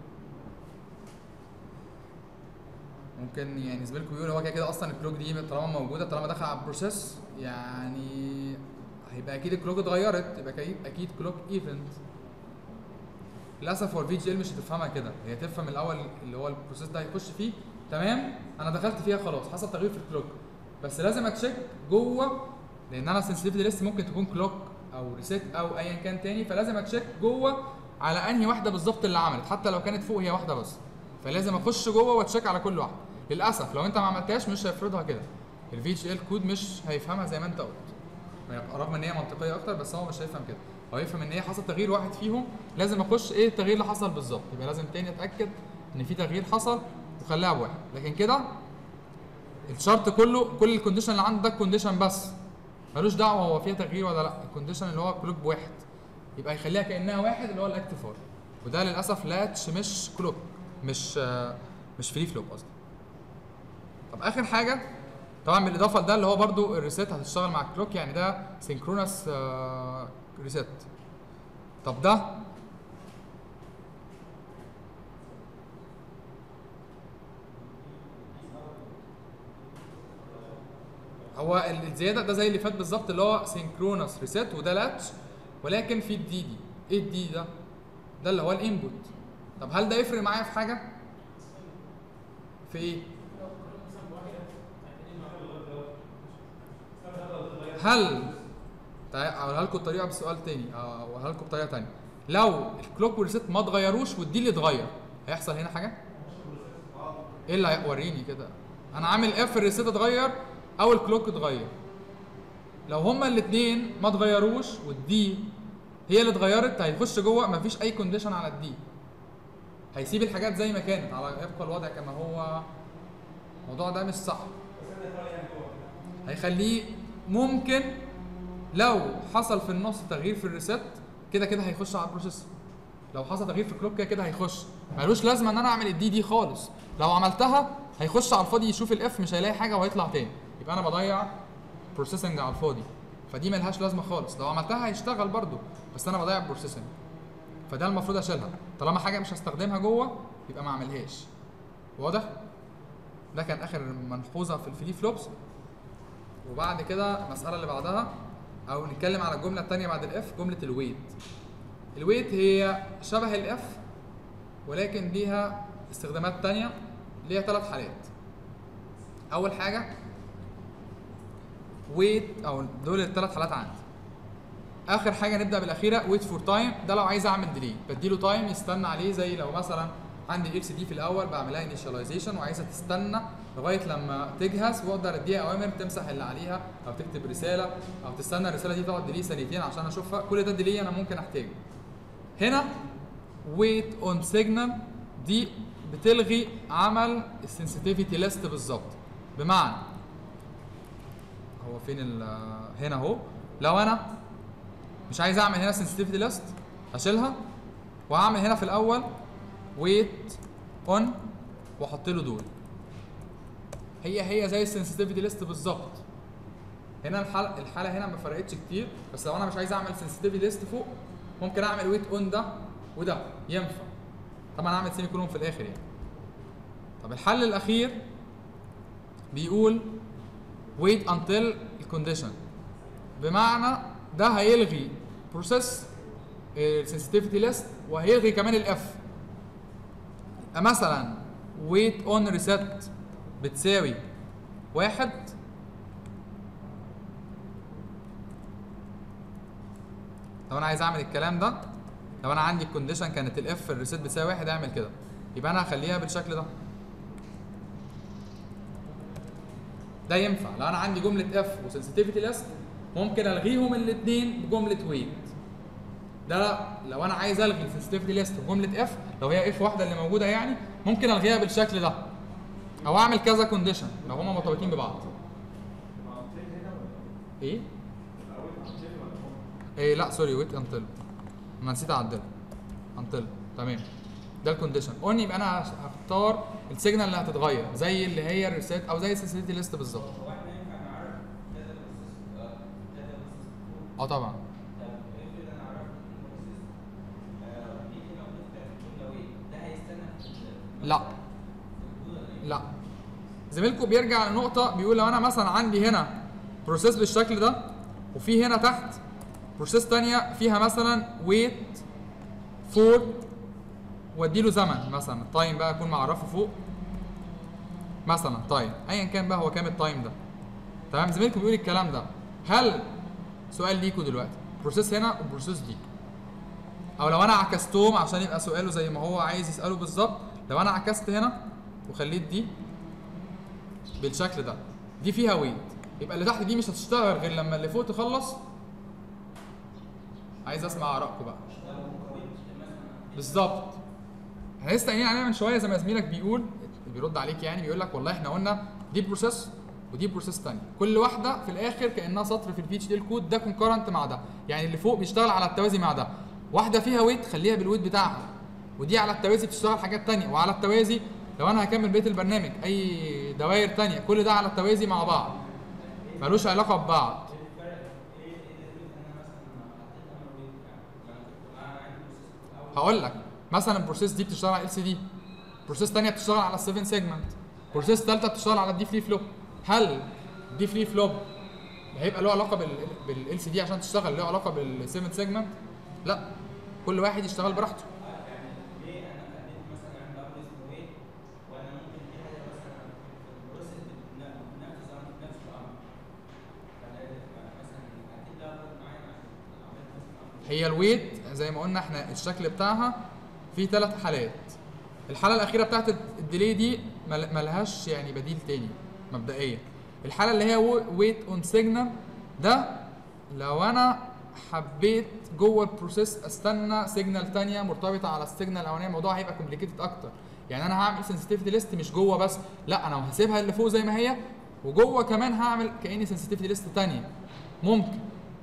ممكن يعني زميلكم بيقول هو كده كده اصلا الكلوك دي طالما موجوده طالما دخل على البروسيس يعني هيبقى اكيد الكلوك اتغيرت يبقى اكيد اكيد كلوك ايفنت للاسف هو الفي جي ال مش هتفهمها كده هي تفهم الاول اللي هو البروسيس ده هيخش فيه تمام انا دخلت فيها خلاص حصل تغيير في الكلوك بس لازم اتشيك جوه لان انا سنسيتيفيتي ليست ممكن تكون كلوك او ريسيت او ايا كان تاني فلازم اتشيك جوه على انهي واحده بالظبط اللي عملت حتى لو كانت فوق هي واحده بس فلازم اخش جوه واتشيك على كل واحده للاسف لو انت ما عملتهاش مش هيفرضها كده الفي اتش ال كود مش هيفهمها زي ما انت قلت يعني رغم ان هي منطقيه اكتر بس هو مش هيفهم كده هو يفهم ان هي حصل تغيير واحد فيهم لازم اخش ايه التغيير اللي حصل بالظبط يبقى لازم تاني اتاكد ان في تغيير حصل وخليها بواحد لكن كده الشرط كله كل الكونديشن اللي عندك ده كونديشن بس ملوش دعوه هو فيها تغيير ولا لا الكونديشن اللي هو كلوك بواحد يبقى يخليها كانها واحد اللي هو الاكتف هار وده للاسف لاتش مش كلوك مش آه، مش فري فلوب قصدي طب اخر حاجه طبعا بالاضافه لده اللي هو برضو الريسيت هتشتغل مع الكلوك يعني ده سينكرونس ريسيت طب ده هو ال- الزياده ده زي اللي فات بالظبط اللي هو سينكرونس ريسيت وده لاتش ولكن في الدي دي ايه الدي ده ده اللي هو الانبوت طب هل ده يفرق معايا في حاجه في ايه هل تعال اقولها لكم الطريقه بسؤال تاني أو اقولها لكم بطريقه تانيه لو الكلوك والريسيت ما اتغيروش والدي اللي اتغير هيحصل هنا حاجه ايه اللي هيوريني كده انا عامل اف الريسيت اتغير او الكلوك اتغير لو هما الاثنين ما اتغيروش والدي هي اللي اتغيرت هيخش جوه مفيش اي كونديشن على الدي هيسيب الحاجات زي ما كانت على يبقى الوضع كما هو الموضوع ده مش صح هيخليه ممكن لو حصل في النص تغيير في الريست كده كده هيخش على البروسيسور لو حصل تغيير في الكلوك كده كده هيخش ملوش لازمه ان انا اعمل الدي دي خالص لو عملتها هيخش على الفاضي يشوف الاف مش هيلاقي حاجه وهيطلع تاني يبقى انا بضيع بروسيسنج على الفاضي فدي ملهاش لازمه خالص لو عملتها هيشتغل برضو بس انا بضيع بروسيسنج فده المفروض اشيلها طالما حاجه مش هستخدمها جوه يبقى ما اعملهاش واضح ده كان اخر ملحوظه في الفلي فلوبس وبعد كده المساله اللي بعدها او نتكلم على الجمله الثانيه بعد الاف جمله الويت الويت هي شبه الاف ولكن ليها استخدامات تانية ليها ثلاث حالات اول حاجه ويت او دول الثلاث حالات عندي اخر حاجه نبدا بالاخيره ويت فور تايم ده لو عايز اعمل ديلي بديله تايم يستنى عليه زي لو مثلا عندي اكس دي في الاول بعملها انيشاليزيشن وعايزها تستنى لغايه لما تجهز واقدر اديها اوامر تمسح اللي عليها او تكتب رساله او تستنى الرساله دي تقعد ديلي ثانيتين عشان اشوفها كل ده ديلي انا ممكن احتاجه هنا ويت اون سيجنال دي بتلغي عمل السنسيتيفيتي ليست بالظبط بمعنى هو فين ال هنا اهو لو انا مش عايز اعمل هنا سنسيتيفيتي ليست هشيلها وهعمل هنا في الاول ويت اون واحط له دول هي هي زي السنسيتيفيتي ليست بالظبط هنا الحاله الحاله هنا ما فرقتش كتير بس لو انا مش عايز اعمل سنسيتيفيتي ليست فوق ممكن اعمل ويت اون ده وده ينفع طبعا اعمل سيمي كولون في الاخر يعني طب الحل الاخير بيقول wait until الكونديشن بمعنى ده هيلغي بروسيس السنسيتيفيتي ليست وهيلغي كمان الاف مثلا wait on reset بتساوي واحد لو انا عايز اعمل الكلام ده لو انا عندي الكونديشن كانت الاف الريسيت بتساوي واحد اعمل كده يبقى انا هخليها بالشكل ده ده ينفع لو انا عندي جمله اف وسنسيتيفيتي ليست ممكن الغيهم الاثنين بجمله ويت ده لا لو انا عايز الغي السنسيتيفيتي ليست بجمله اف لو هي اف واحده اللي موجوده يعني ممكن الغيها بالشكل ده او اعمل كذا كونديشن لو هما مرتبطين ببعض مع until هنا ولا ايه الاول until ولا هو؟ ايه لا سوري ويت انتل انا نسيت اعدلها انتل تمام ده الكونديشن اون يبقى انا هختار السيجنال اللي هتتغير زي اللي هي الريسيت او زي السنسيتيفيتي ليست بالظبط هو احنا ينفع نعرف كذا بروسيس آه، كذا بروسيس اه طبعا طب افرض انا عرفت ان بروسيس آه، جيت هنا وضفت الجمله ويت ده هيستنى في ال- لا. في الكود ولا ايه؟ لا زميلكم بيرجع لنقطة بيقول لو أنا مثلا عندي هنا بروسيس بالشكل ده وفي هنا تحت بروسيس تانية فيها مثلا ويت فور واديله زمن مثلا التايم بقى أكون معرفه فوق مثلا تايم أيا كان بقى هو كام التايم ده تمام زميلكم بيقول الكلام ده هل سؤال ليكوا دلوقتي بروسيس هنا وبروسيس دي او لو انا عكستهم عشان يبقى سؤاله زي ما هو عايز يساله بالظبط لو انا عكست هنا وخليت دي بالشكل ده دي فيها ويت يبقى اللي تحت دي مش هتشتغل غير لما اللي فوق تخلص عايز اسمع ارائكم بقى بالظبط احنا لسه قايلين عليها من شويه زي ما زميلك بيقول بيرد عليك يعني بيقول لك والله احنا قلنا دي بروسيس ودي بروسيس تانية كل واحده في الاخر كانها سطر في البي اتش دي الكود ده كونكرنت مع ده يعني اللي فوق بيشتغل على التوازي مع ده واحده فيها ويت خليها بالويت بتاعها ودي على التوازي بتشتغل حاجات تانية وعلى التوازي لو انا هكمل بقيه البرنامج اي دوائر تانية كل ده على التوازي مع بعض ملوش علاقه ببعض ايه الفرق ايه ايه اللي انا مثلا حطيت انا ويت يعني انا كنت انا عندي بروسيس في الاول هقول لك مثلا البروسيس دي بتشتغل على ال سي دي بروسيس تانية بتشتغل على ال 7 سيجمنت بروسيس ثالثه بتشتغل على الدي فلي فلوب هل الدي فلي فلوب هيبقى له علاقه بال بالال سي دي عشان تشتغل له علاقه بال 7 سيجمنت لا كل واحد يشتغل براحته يعني ليه انا خليت مثلا عند امر اسمه ويت وانا ممكن في حاجه مثلا في البروسيس بتنفذ بنفس امر نفس الامر فلا- مثلا اكيد ده غلط معايا عشان عملت نفس الامر هي الويت زي ما قلنا احنا الشكل بتاعها في ثلاث حالات الحاله الاخيره بتاعت الديلي دي مل- ملهاش يعني بديل تاني مبدئيا الحاله اللي هي ويت اون سيجنال ده لو انا حبيت جوه البروسيس استنى سيجنال تانية مرتبطه على السيجنال الاولانيه الموضوع هيبقى كومبليكيتد اكتر يعني انا هعمل سنسيتيفيتي ليست مش جوه بس لا انا هسيبها اللي فوق زي ما هي وجوه كمان هعمل كاني سنسيتيفيتي ليست تانية ممكن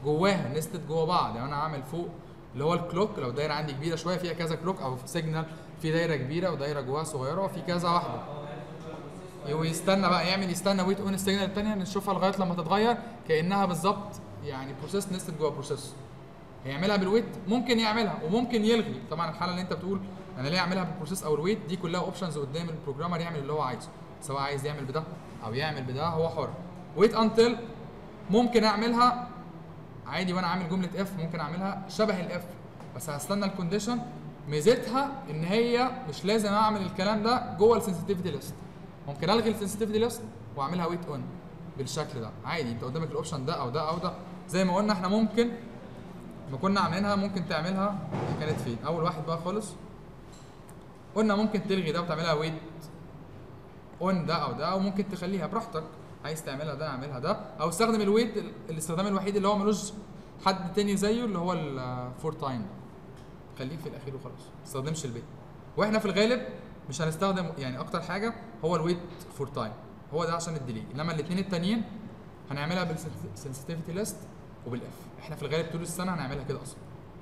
جواها نستد جوا بعض يعني انا عامل فوق اللي هو الكلوك لو دايره عندي كبيره شويه فيها كذا كلوك او سيجنال في دايره كبيره ودايره جواها صغيره وفي كذا واحده ويستنى بقى يعمل يستنى ويت اون السيجنال الثانيه نشوفها لغايه لما تتغير كانها بالظبط يعني بروسيس نستد جوه بروسيس هيعملها بالويت ممكن يعملها وممكن يلغي طبعا الحاله اللي انت بتقول انا ليه اعملها بالبروسيس او الويت دي كلها اوبشنز قدام البروجرامر يعمل اللي هو عايزه سواء عايز يعمل بده او يعمل بده هو حر ويت انتل ممكن اعملها عادي وانا عامل جمله اف ممكن اعملها شبه الاف بس هستنى الكونديشن ميزتها ان هي مش لازم اعمل الكلام ده جوه السنسيتيفيتي ليست ممكن الغي السنسيتيفيتي ليست واعملها ويت اون بالشكل ده عادي انت قدامك الاوبشن ده او ده او ده زي ما قلنا احنا ممكن ما كنا عاملينها ممكن تعملها كانت فين اول واحد بقى خالص قلنا ممكن تلغي ده وتعملها ويت اون ده او ده او ممكن تخليها براحتك عايز تعملها ده اعملها ده او استخدم الويت ال- الاستخدام الوحيد اللي هو ملوش حد تاني زيه اللي هو الفور تايم خليك في الاخير وخلاص ما تستخدمش البيت واحنا في الغالب مش هنستخدم يعني اكتر حاجه هو الويت فور تايم هو ده عشان الديلي انما الاثنين التانيين هنعملها بالسنسيتيفيتي ليست وبالاف احنا في الغالب طول السنه هنعملها كده اصلا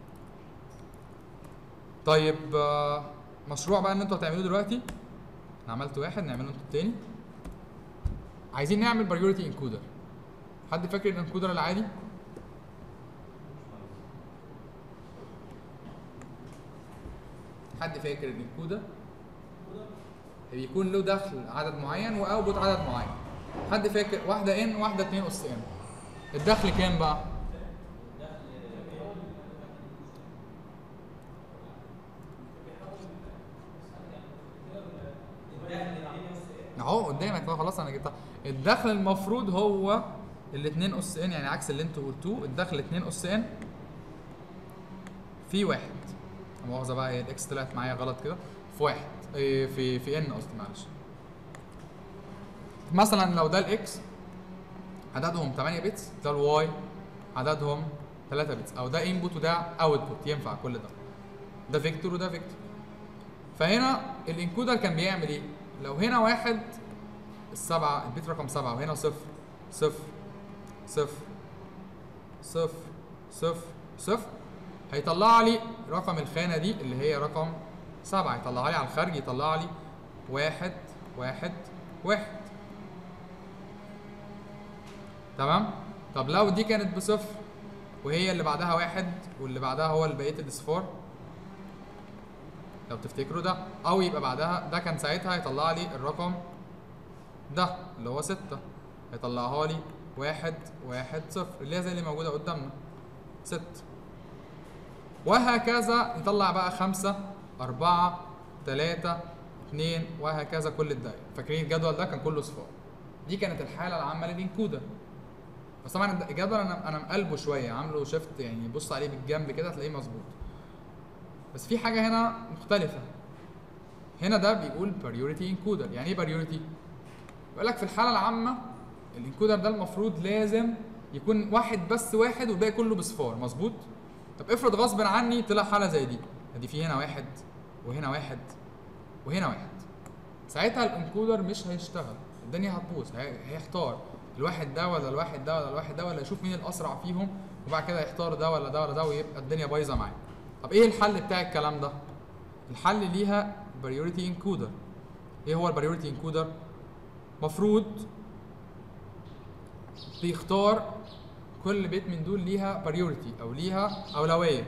طيب آه، مشروع بقى ان انتوا هتعملوه دلوقتي انا عملت واحد نعمله انتوا التاني عايزين نعمل برايورتي انكودر حد فاكر الانكودر العادي حد فاكر الانكودر بيكون له دخل عدد معين واوتبوت عدد معين حد فاكر واحده ان واحده 2 اس ان الدخل كام بقى اهو قدامك بقى خلاص انا جبتها الدخل المفروض هو الاثنين اس ان يعني عكس اللي انتوا قلتوه الدخل 2 اس ان في واحد لا مؤاخذه بقى هي الاكس طلعت معايا غلط كده في واحد إيه، في في ان قصدي معلش مثلا لو ده الاكس عددهم 8 بيتس ده الواي عددهم 3 بيتس او ده انبوت وده اوتبوت ينفع كل ده ده فيكتور وده فيكتور فهنا الانكودر كان بيعمل ايه لو هنا واحد السبعة البيت رقم سبعة وهنا صفر صفر صفر صفر صفر صفر هيطلع لي رقم الخانة دي اللي هي رقم سبعة يطلعها لي على الخارج يطلع لي واحد واحد واحد تمام طب لو دي كانت بصفر وهي اللي بعدها واحد واللي بعدها هو اللي بقيه الاصفار لو تفتكروا ده او يبقى بعدها ده كان ساعتها هيطلع لي الرقم ده اللي هو ستة هيطلعها لي واحد واحد صفر اللي هي زي اللي موجودة قدامنا ست وهكذا يطلع بقى خمسة أربعة تلاتة اتنين وهكذا كل الدقايق فاكرين الجدول ده كان كله صفار دي كانت الحالة العامة للانكودر بس طبعا الجدول انا انا مقلبه شويه عامله شيفت يعني بص عليه بالجنب كده هتلاقيه مظبوط بس في حاجه هنا مختلفه هنا ده بيقول priority encoder يعني ايه priority بيقول لك في الحاله العامه الانكودر ده المفروض لازم يكون واحد بس واحد والباقي كله بصفار مظبوط طب افرض غصب عني طلع حاله زي دي ادي في هنا واحد وهنا واحد وهنا واحد ساعتها الانكودر مش هيشتغل الدنيا هتبوظ هي- هيحتار الواحد ده ولا الواحد ده ولا الواحد ده ولا يشوف مين الاسرع فيهم وبعد كده يختار ده ولا ده ولا ده ويبقى الدنيا بايظه معاه طب ايه الحل بتاع الكلام ده الحل ليها priority encoder ايه هو البريورتي انكودر مفروض بيختار كل بيت من دول ليها priority او ليها اولويه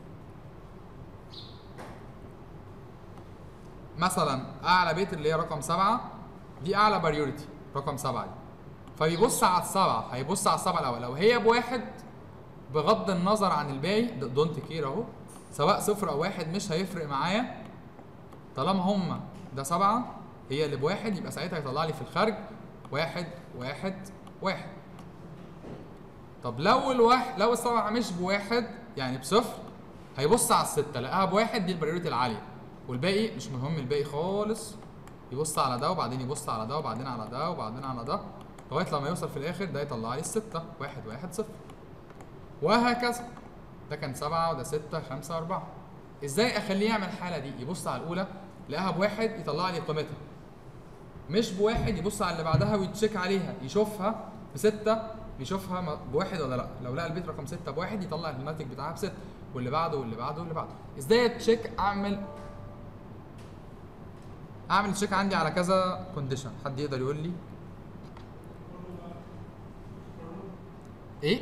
مثلا اعلى بيت اللي هي رقم سبعة دي اعلى بريورتي رقم سبعة دي فبيبص على السبعة هيبص على السبعة الاول لو هي بواحد بغض النظر عن الباقي دونت كير اهو سواء صفر او واحد مش هيفرق معايا طالما هما ده سبعة هي اللي بواحد يبقى ساعتها هيطلع لي في الخارج واحد واحد واحد طب لو الواحد لو السبعة مش بواحد يعني بصفر هيبص على الستة لقاها بواحد دي البريورتي العالية والباقي مش مهم الباقي خالص يبص على ده وبعدين يبص على ده وبعدين على ده وبعدين على ده لغاية لما يوصل في الآخر ده يطلع لي الستة واحد واحد صفر وهكذا ده كان سبعة وده ستة خمسة أربعة ازاي اخليه يعمل الحالة دي يبص على الأولى لقاها بواحد يطلع لي قيمتها مش بواحد يبص على اللي بعدها ويتشيك عليها يشوفها بستة بيشوفها م- بواحد ولا لا لو لقى البيت رقم 6 بواحد يطلع الناتج بتاعها بستة واللي بعده واللي بعده واللي بعده ازاي تشيك اعمل اعمل تشيك عندي على كذا كونديشن حد يقدر يقول لي ايه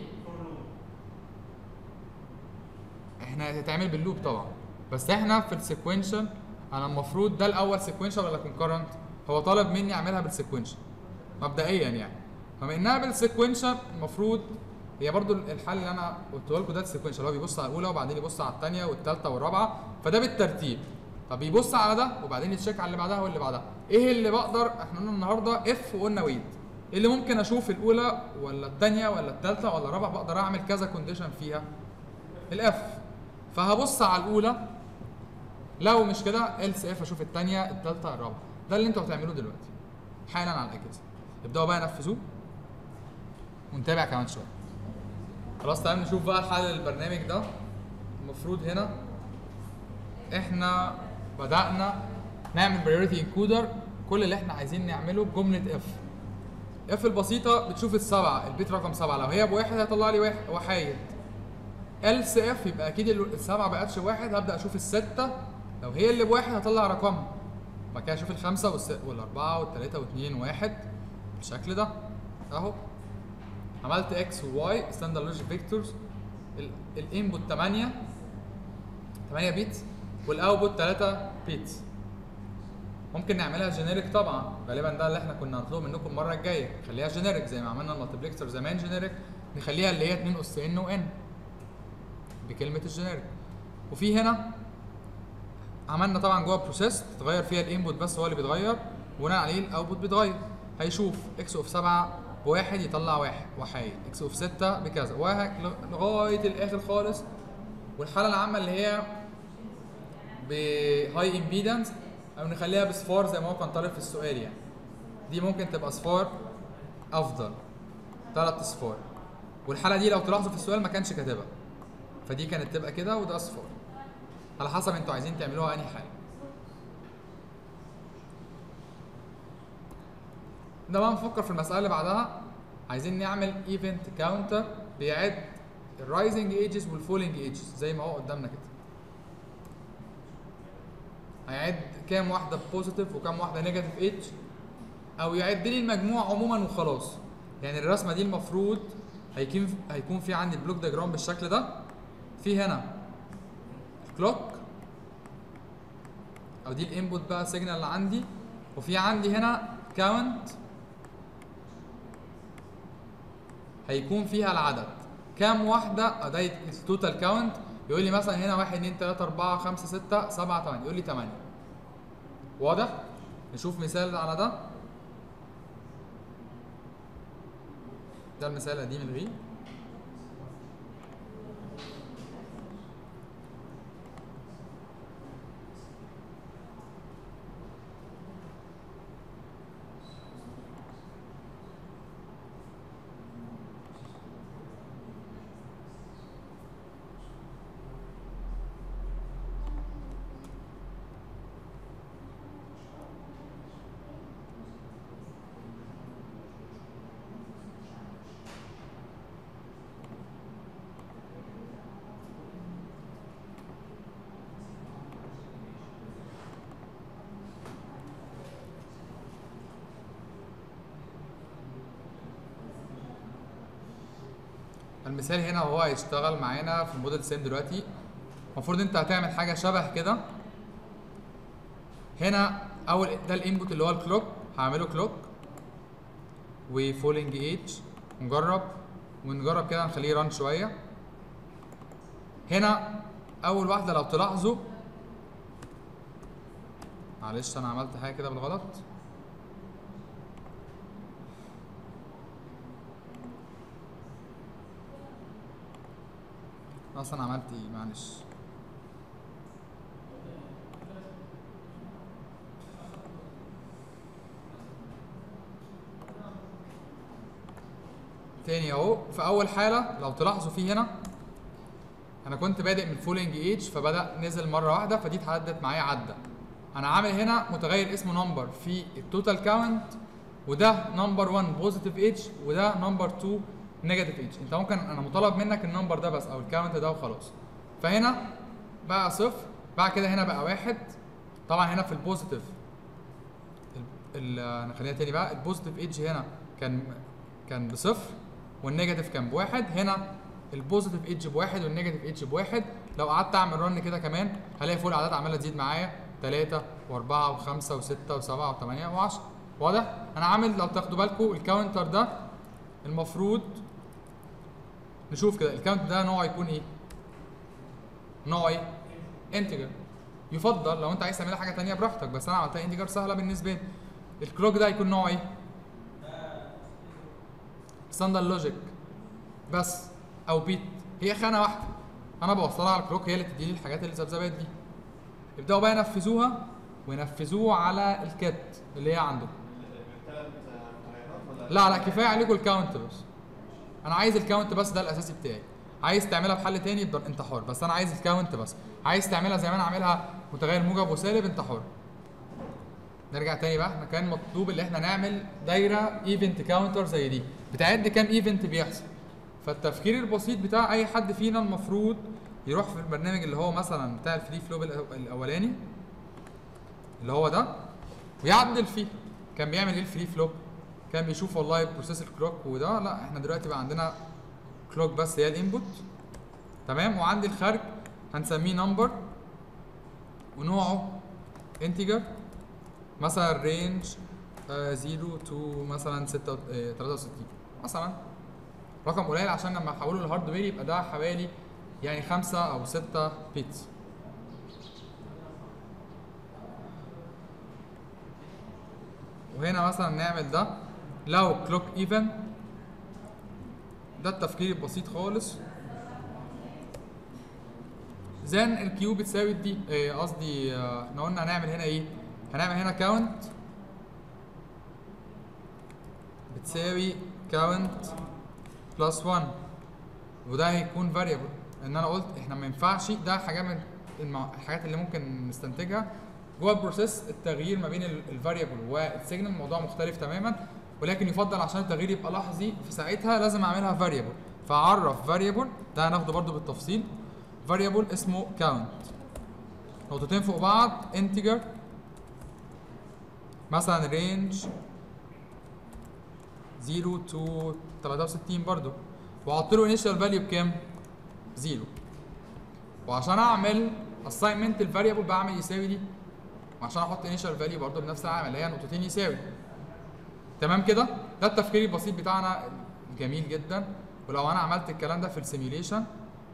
احنا هتتعمل باللوب طبعا بس احنا في السيكونشن انا المفروض ده الاول سيكونشن ولا كونكرنت هو طالب مني اعملها بالسيكونشن مبدئيا يعني فبما انها بالسيكونشن المفروض هي برضو الحل اللي انا قلته لكم ده السيكونشن اللي هو بيبص على الاولى وبعدين يبص على الثانيه والثالثه والرابعه فده بالترتيب طب يبص على ده وبعدين يتشيك على اللي بعدها واللي بعدها ايه اللي بقدر احنا قلنا النهارده اف وقلنا ويت إيه اللي ممكن اشوف الاولى ولا الثانيه ولا الثالثه ولا الرابعه بقدر اعمل كذا كونديشن فيها الاف فهبص على الاولى لو مش كده ال سي اف اشوف الثانيه الثالثه الرابعه ده اللي انتوا هتعملوه دلوقتي حالا على الاجهزه ابداوا بقى نفذوه ونتابع كمان شويه خلاص تعالوا نشوف بقى حل البرنامج ده المفروض هنا احنا بدأنا نعمل priority encoder كل اللي احنا عايزين نعمله بجملة اف اف البسيطة بتشوف السبعة البيت رقم سبعة لو هي بواحد هيطلع لي واحد وحايد ال سي اف يبقى اكيد ال- السبعة بقتش واحد هبدأ اشوف الستة لو هي اللي بواحد هطلع رقمها بعد كده اشوف الخمسة والس... والاربعة والتلاتة واثنين وواحد بالشكل ده اهو عملت اكس وواي ستاندرد لوجيك فيكتورز الانبوت 8 8 بيت والاوتبوت 3 بيت ممكن نعملها جينيريك طبعا غالبا ده اللي احنا كنا هنطلبه منكم المره الجايه خليها جينيريك زي ما عملنا المالتيبلكسر زمان جينيريك نخليها اللي هي 2 اس ان وان بكلمه الجينيريك وفي هنا عملنا طبعا جوه بروسيس تتغير فيها الانبوت بس هو اللي بيتغير وبناء عليه الاوتبوت بيتغير هيشوف اكس اوف 7 بواحد يطلع واحد وحايد اكس اوف 6 بكذا وهك لغايه الاخر خالص والحاله العامه اللي هي بهاي امبيدنس او نخليها بصفار زي ما هو كان طالب في السؤال يعني دي ممكن تبقى صفار افضل ثلاث اصفار والحاله دي لو تلاحظوا في السؤال ما كانش كاتبها فدي كانت تبقى كده وده اصفار على حسب انتوا عايزين تعملوها انهي حاجه ده بقى نفكر في المساله اللي بعدها عايزين نعمل ايفنت كاونتر بيعد الرايزنج ايجز والفولينج ايجز زي ما هو قدامنا كده هيعد كام واحده بوزيتيف وكام واحده نيجاتيف ايدج او يعد لي المجموع عموما وخلاص يعني الرسمه دي المفروض هيكون هيكون في عندي البلوك دياجرام بالشكل ده في هنا كلوك او دي الانبوت بقى سيجنال اللي عندي وفي عندي هنا كاونت هيكون فيها العدد كام واحده اه ده التوتال كاونت يقول لي مثلا هنا 1 2 3 4 5 6 7 8 يقول لي 8 واضح نشوف مثال على ده ده المثال القديم الغي المثال هنا وهو هيشتغل معانا في الموديل سيم دلوقتي المفروض انت هتعمل حاجه شبه كده هنا اول ده الانبوت اللي هو الكلوك هعمله كلوك وفولينج ايج نجرب ونجرب كده نخليه ران شويه هنا اول واحده لو تلاحظوا معلش انا عملت حاجه كده بالغلط اصلا عملت ايه معلش تاني اهو في اول حاله لو تلاحظوا في هنا انا كنت بادئ من فولينج ايج فبدا نزل مره واحده فدي اتحددت معايا عدى انا عامل هنا متغير اسمه نمبر في التوتال كاونت وده نمبر 1 بوزيتيف ايج وده نمبر 2 نيجاتيف ايدج انت ممكن انا مطالب منك النمبر ده بس او الكاونت ده وخلاص فهنا بقى صفر بعد كده هنا بقى واحد طبعا هنا في البوزيتيف ال- ال- نخليها تاني بقى البوزيتيف ايدج هنا كان كان بصفر والنيجاتيف كان بواحد هنا البوزيتيف ايدج بواحد والنيجاتيف ايدج بواحد لو قعدت اعمل رن كده كمان هلاقي فوق الاعداد عماله تزيد معايا 3 و4 و5 و6 و7 و8 و10 واضح؟ انا عامل لو تاخدوا بالكم الكاونتر ده المفروض نشوف كده الكاونت ده نوعه يكون ايه؟ نوعه ايه؟ انتجر يفضل لو انت عايز تعملها حاجه تانية براحتك بس انا عملتها انتجر سهله بالنسبه لي الكلوك ده هيكون نوعه ايه؟ ستاندرد لوجيك بس او بيت هي خانه واحده انا بوصلها على الكلوك هي اللي تديني الحاجات اللي ذبذبات دي يبداوا بقى ينفذوها وينفذوه على الكات اللي هي عنده بالثلاث متغيرات ولا لا لا كفايه عليكم الكاونت بس انا عايز الكاونت بس ده الاساسي بتاعي عايز تعملها بحل تاني يبقى انت حر بس انا عايز الكاونت بس عايز تعملها زي ما انا عاملها متغير موجب وسالب انت حر نرجع تاني بقى احنا كان مطلوب ان احنا نعمل دايره ايفنت كاونتر زي دي بتعد كام ايفنت بيحصل فالتفكير البسيط بتاع اي حد فينا المفروض يروح في البرنامج اللي هو مثلا بتاع الفري فلو الأو- الاولاني اللي هو ده ويعدل فيه كان بيعمل ايه الفري فلو كان بيشوف والله بروسيس الكلوك وده لا احنا دلوقتي بقى عندنا كلوك بس هي الانبوت تمام وعندي الخارج هنسميه نمبر ونوعه انتجر مثلا رينج 0 تو مثلا 6 63 مثلا رقم قليل عشان لما احوله للهاردوير يبقى ده حوالي يعني 5 او 6 بيتس وهنا مثلا نعمل ده لو كلوك ايفن ده التفكير البسيط خالص زين الكيو بتساوي الدي إيه قصدي آه، احنا قلنا هنعمل هنا ايه هنعمل هنا كاونت بتساوي كاونت بلس 1 وده هيكون فاريبل ان انا قلت احنا ما ينفعش ده حاجه من المع- الحاجات اللي ممكن نستنتجها جوه البروسيس التغيير ما بين الفاريبل والسيجنال الموضوع مختلف تماما ولكن يفضل عشان التغيير يبقى لحظي في ساعتها لازم اعملها فاريبل فاعرف فاريبل ده هناخده برضو بالتفصيل فاريبل اسمه كاونت نقطتين فوق بعض انتجر مثلا رينج 0 تو 63 برضو واحط له انيشال فاليو بكام؟ زيرو وعشان اعمل اساينمنت الفاريبل بعمل يساوي دي وعشان احط انيشال فاليو برضه بنفس العامل اللي هي نقطتين يساوي تمام كده ده التفكير البسيط بتاعنا جميل جدا ولو انا عملت الكلام ده في السيميوليشن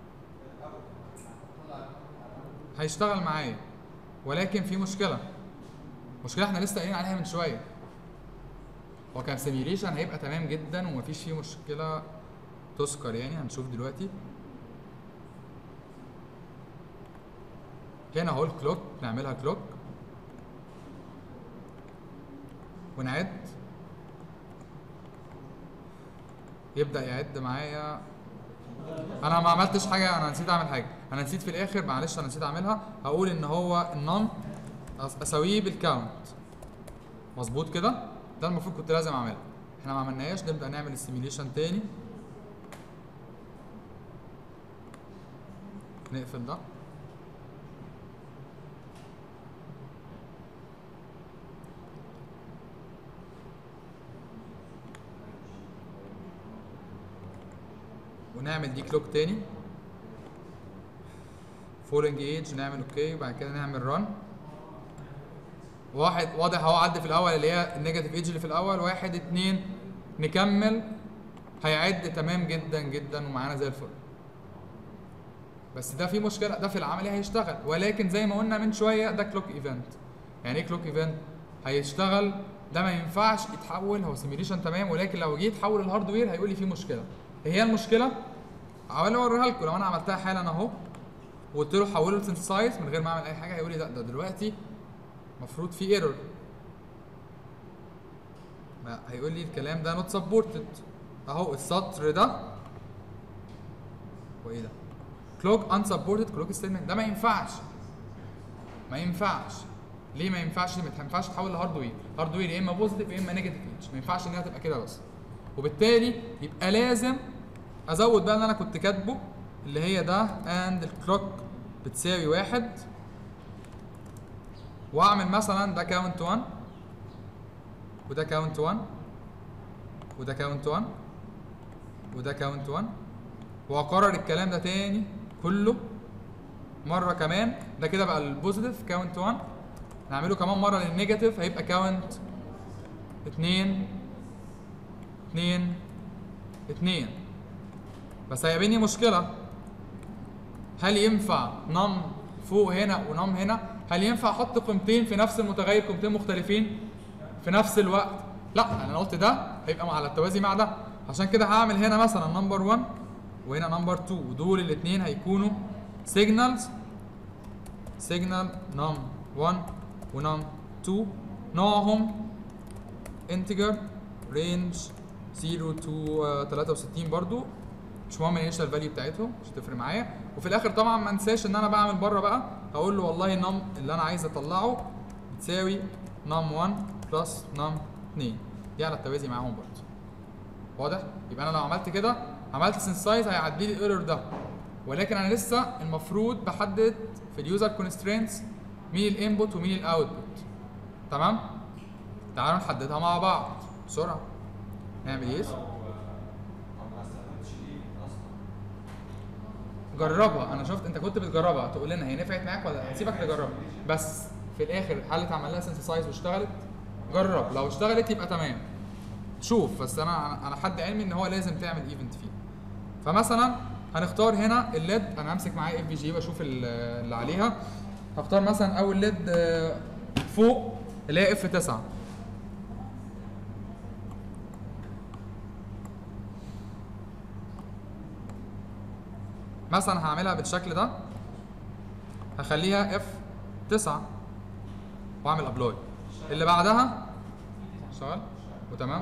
هيشتغل معايا ولكن في مشكله مشكله احنا لسه قايلين عليها من شويه هو كان سيميوليشن هيبقى تمام جدا ومفيش فيه مشكله تذكر يعني هنشوف دلوقتي هنا اهو الكلوك نعملها كلوك ونعد يبدا يعد معايا انا ما عملتش حاجه انا نسيت اعمل حاجه انا نسيت في الاخر معلش انا نسيت اعملها هقول ان هو النم اساويه بالكاونت مظبوط كده ده المفروض كنت لازم اعملها احنا ما عملناهاش نبدا نعمل السيميليشن تاني نقفل ده ونعمل دي كلوك تاني فولنج ايج نعمل اوكي وبعد كده نعمل رن واحد واضح اهو عدى في الاول اللي هي النيجاتيف ايدج اللي في الاول واحد اتنين نكمل هيعد تمام جدا جدا ومعانا زي الفل بس ده في مشكله ده في العملي هيشتغل ولكن زي ما قلنا من شويه ده كلوك ايفنت يعني ايه كلوك ايفنت هيشتغل ده ما ينفعش يتحول هو سيميليشن تمام ولكن لو جيت تحول الهاردوير هيقول لي في مشكله ايه هي المشكله عمال اوريها لكم لو انا عملتها حالا اهو وقلت له حوله لسنسايز من غير ما اعمل اي حاجه هيقول لي لا ده دلوقتي المفروض في ايرور هيقول لي الكلام ده نوت سبورتد اهو السطر ده وايه ده كلوك ان سبورتد كلوك ستيتمنت ده ما ينفعش ما ينفعش ليه ما ينفعش ما ينفعش تحول لهاردوير هاردوير يا اما بوزيتيف يا اما نيجاتيف ايدج ما ينفعش انها تبقى كده بس وبالتالي يبقى لازم ازود بقى اللي انا كنت كاتبه اللي هي ده اند الكلوك بتساوي واحد واعمل مثلا ده كاونت 1 وده كاونت 1 وده كاونت 1 وده كاونت 1 واكرر الكلام ده تاني كله مره كمان ده كده بقى البوزيتيف كاونت 1 نعمله كمان مره للنيجاتيف هيبقى كاونت 2 2 2 بس هيقابلني مشكله هل ينفع نم فوق هنا ونم هنا هل ينفع احط قيمتين في نفس المتغير قيمتين مختلفين في نفس الوقت لا انا قلت ده هيبقى على التوازي مع ده عشان كده هعمل هنا مثلا نمبر 1 وهنا نمبر 2 ودول الاثنين هيكونوا سيجنالز سيجنال نم 1 ونم 2 نوعهم انتجر رينج 0 تو 63 برضو مش مهم الانيشال فاليو بتاعتهم مش هتفرق معايا وفي الاخر طبعا ما انساش ان انا بعمل بره بقى هقول له والله نم اللي انا عايز اطلعه بتساوي نم 1 بلس نم 2 دي على التوازي معاهم برضه واضح يبقى انا لو عملت كده عملت سنسايز هيعدي لي الايرور ده ولكن انا لسه المفروض بحدد في اليوزر كونسترينتس مين الانبوت ومين الاوتبوت تمام تعالوا نحددها مع بعض بسرعه نعمل ايه لو لو ما استخدمتش الايه اصلا جربها انا شفت انت كنت بتجربها تقول لنا هي نفعت معاك ولا هسيبك تجربها بس في الاخر هل اتعمل لها سنسسايز واشتغلت جرب لو اشتغلت يبقى تمام شوف بس انا انا حد علمي ان هو لازم تعمل ايفنت فيه فمثلا هنختار هنا الليد انا همسك معايا اف بي جي واشوف ال- اللي عليها هختار مثلا اول ليد آه، فوق اللي هي اف 9 مثلا هعملها بالشكل ده هخليها اف 9 واعمل ابلاي اللي بعدها اشتغل وتمام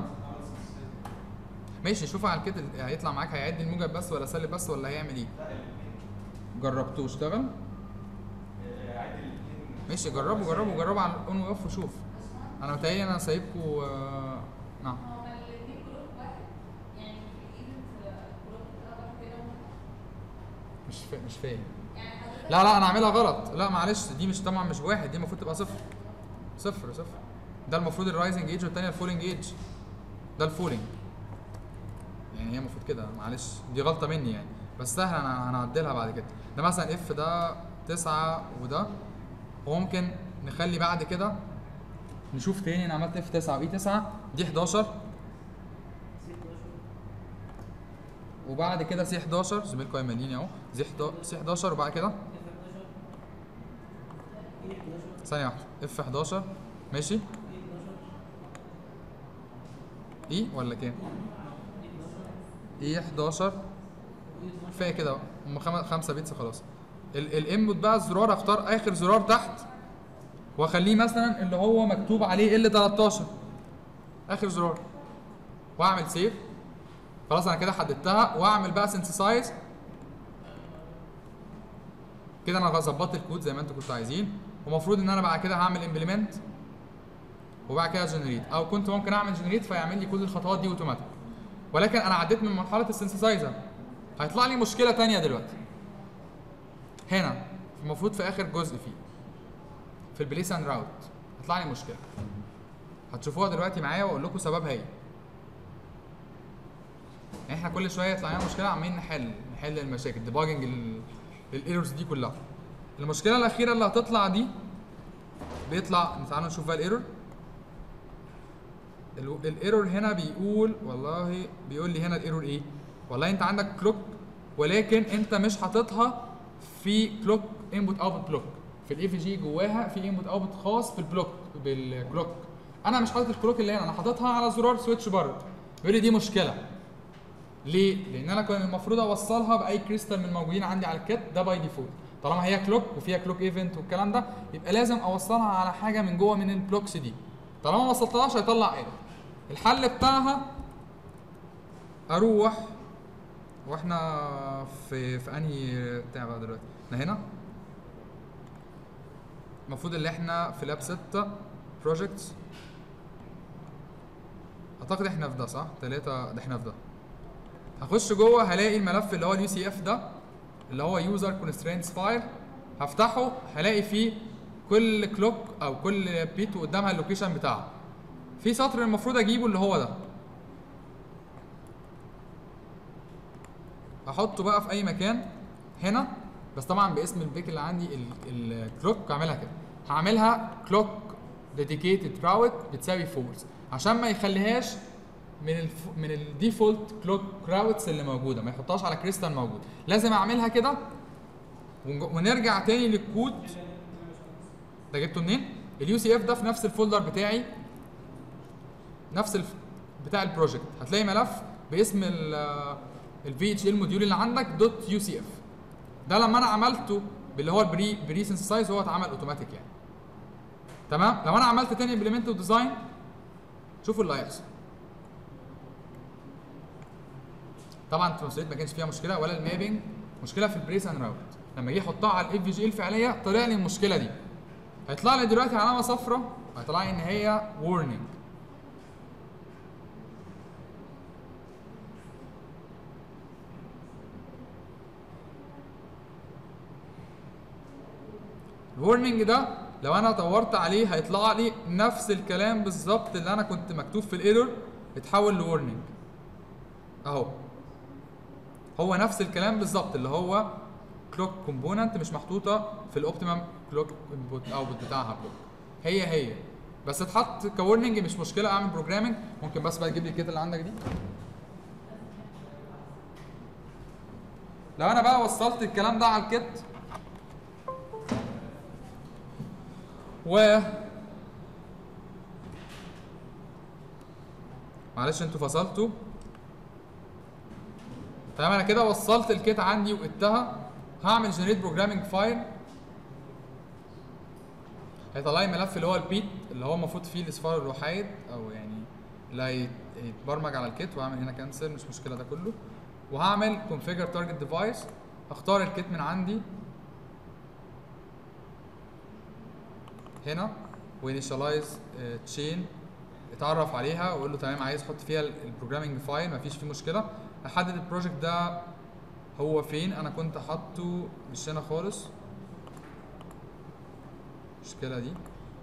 ماشي شوف على كده هيطلع معاك هيعد الموجب بس ولا سالب بس ولا هيعمل ايه لا الاثنين جربته واشتغل عادي الاثنين ماشي جربوا جربوا جربوا على الاون واوف وشوف انا متهيألي انا سايبكم نعم هما الاتنين جروب واحد يعني في الايفنت جروب كده واحد كده مش فا... مش فاهم يعني حضرتك لا لا انا عاملها غلط لا معلش دي مش طبعا مش واحد دي المفروض تبقى صفر صفر صفر ده المفروض الرايزنج ايج والتانية الفولينج ايج ده الفولينج يعني هي المفروض كده معلش دي غلطة مني يعني بس سهل انا هنعدلها بعد كده ده مثلا اف ده تسعة وده وممكن نخلي بعد كده نشوف تاني انا عملت اف 9 واي 9 دي 11 وبعد كده سي 11 زميلكم يمليني اهو زي 11 سي 11 وبعد كده ثانية واحدة اف 11 ماشي اي ولا كام؟ اي 11 كفاية كده بقى. هم خم- خمسة بيتس خلاص الانبوت بقى الزرار اختار اخر زرار تحت واخليه مثلا اللي هو مكتوب عليه ال 13 اخر زرار واعمل سيف خلاص انا كده حددتها واعمل بقى سنسسايز كده انا ظبطت الكود زي ما انتوا كنتوا عايزين ومفروض ان انا بعد كده هعمل امبلمنت وبعد كده جنريت او كنت ممكن اعمل جنريت فيعمل لي كل الخطوات دي اوتوماتيك ولكن انا عديت من مرحله السنسسايزر هيطلع لي مشكله تانية دلوقتي هنا المفروض في اخر جزء فيه في البليس اند راوت هيطلع لي مشكله هتشوفوها دلوقتي معايا واقول لكم سببها ايه يعني احنا كل شويه يطلع لنا مشكله عمالين نحل نحل المشاكل ديباجنج الايرورز دي كلها المشكله الاخيره اللي هتطلع دي بيطلع تعالوا نشوف بقى الايرور الايرور هنا بيقول والله بيقول لي هنا الايرور ايه والله انت عندك كلوك ولكن انت مش حاططها في كلوك انبوت اوتبوت بلوك في الاي في جي جواها في انبوت اوتبوت خاص بالبلوك بالكلوك انا مش حاطط الكلوك اللي هنا انا حاططها على زرار سويتش بره بيقول لي دي مشكله ليه؟ لان انا كان المفروض اوصلها باي كريستال من الموجودين عندي على الكت ده باي ديفولت طالما هي كلوك وفيها كلوك ايفنت والكلام ده يبقى لازم اوصلها على حاجه من جوه من البلوكس دي طالما ما وصلتهاش هيطلع ايرور الحل بتاعها اروح واحنا في في انهي بتاع بقى دلوقتي احنا هنا المفروض اللي احنا في لاب 6 بروجكتس اعتقد احنا في ده صح؟ ثلاثة ده احنا في ده هخش جوه هلاقي الملف اللي هو اليو سي اف ده اللي هو يوزر كونسترينتس فايل هفتحه هلاقي فيه كل كلوك او كل بيت قدامها اللوكيشن بتاعها في سطر المفروض اجيبه اللي هو ده احطه بقى في اي مكان هنا بس طبعا باسم البيك اللي عندي الكلوك اعملها كده هعملها كلوك ديديكيتد راوت بتساوي فورس عشان ما يخليهاش من الف... من الديفولت كلوك راوتس اللي موجوده ما يحطهاش على كريستال موجود لازم اعملها كده ونج- ونرجع تاني للكود ده جبته منين اليو سي اف ده في نفس الفولدر بتاعي نفس الف... بتاع البروجكت هتلاقي ملف باسم الفي اتش ال موديول اللي عندك دوت يو سي اف ده لما انا عملته باللي هو البري بري سنسايز هو اتعمل اوتوماتيك يعني تمام لو انا عملت تاني امبلمنت وديزاين شوفوا اللي هيحصل طبعا الترانسليت ما كانش فيها مشكله ولا المابنج مشكله في البريس اند راوت لما جه يحطها على الاف في جي الفعليه طلع لي المشكله دي هيطلع لي دلوقتي علامه صفراء هيطلع لي ان هي warning الورنينج ده لو انا دورت عليه هيطلع لي نفس الكلام بالظبط اللي انا كنت مكتوب في الايرور اتحول لورنينج اهو هو نفس الكلام بالظبط اللي هو كلوك كومبوننت مش محطوطه في الاوبتيمم كلوك انبوت اوتبوت بتاعها كلوك هي هي بس اتحط كورنينج مش مشكله اعمل بروجرامنج ممكن بس بقى تجيب لي الكيت اللي عندك دي لو انا بقى وصلت الكلام ده على الكيت و معلش انتوا فصلتوا تمام انا كده وصلت الكيت عندي وقدتها هعمل جنريت بروجرامنج فايل هيطلع لي ملف اللي هو البيت اللي هو المفروض فيه الاصفار الوحيد او يعني اللي هيت- هيتبرمج على الكيت واعمل هنا كانسل مش مشكله ده كله وهعمل configure target device اختار الكيت من عندي هنا وانيشاليز تشين اتعرف عليها واقول له تمام عايز احط فيها البروجرامنج فايل مفيش فيه مشكله احدد البروجكت ده هو فين انا كنت حاطه مش هنا خالص المشكله دي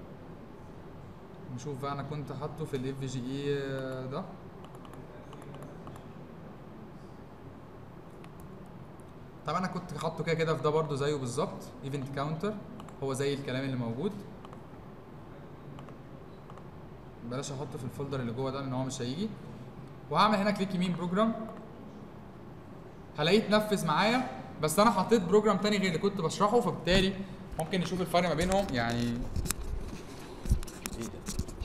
نشوف بقى انا كنت حاطه في الاف جي اي ده طبعا انا كنت حاطه كده كده في ده برضو زيه بالظبط ايفنت كاونتر هو زي الكلام اللي موجود بلاش احطه في الفولدر اللي جوه ده لان هو مش هيجي وهعمل هنا كليك يمين بروجرام هلاقيه اتنفذ معايا بس انا حطيت بروجرام تاني غير اللي كنت بشرحه فبالتالي ممكن نشوف الفرق ما بينهم يعني ايه ده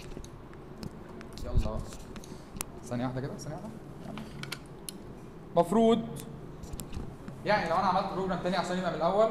يلا بقى ثانية واحدة كده ثانية واحدة مفروض يعني لو انا عملت بروجرام تاني عشان يبقى من الاول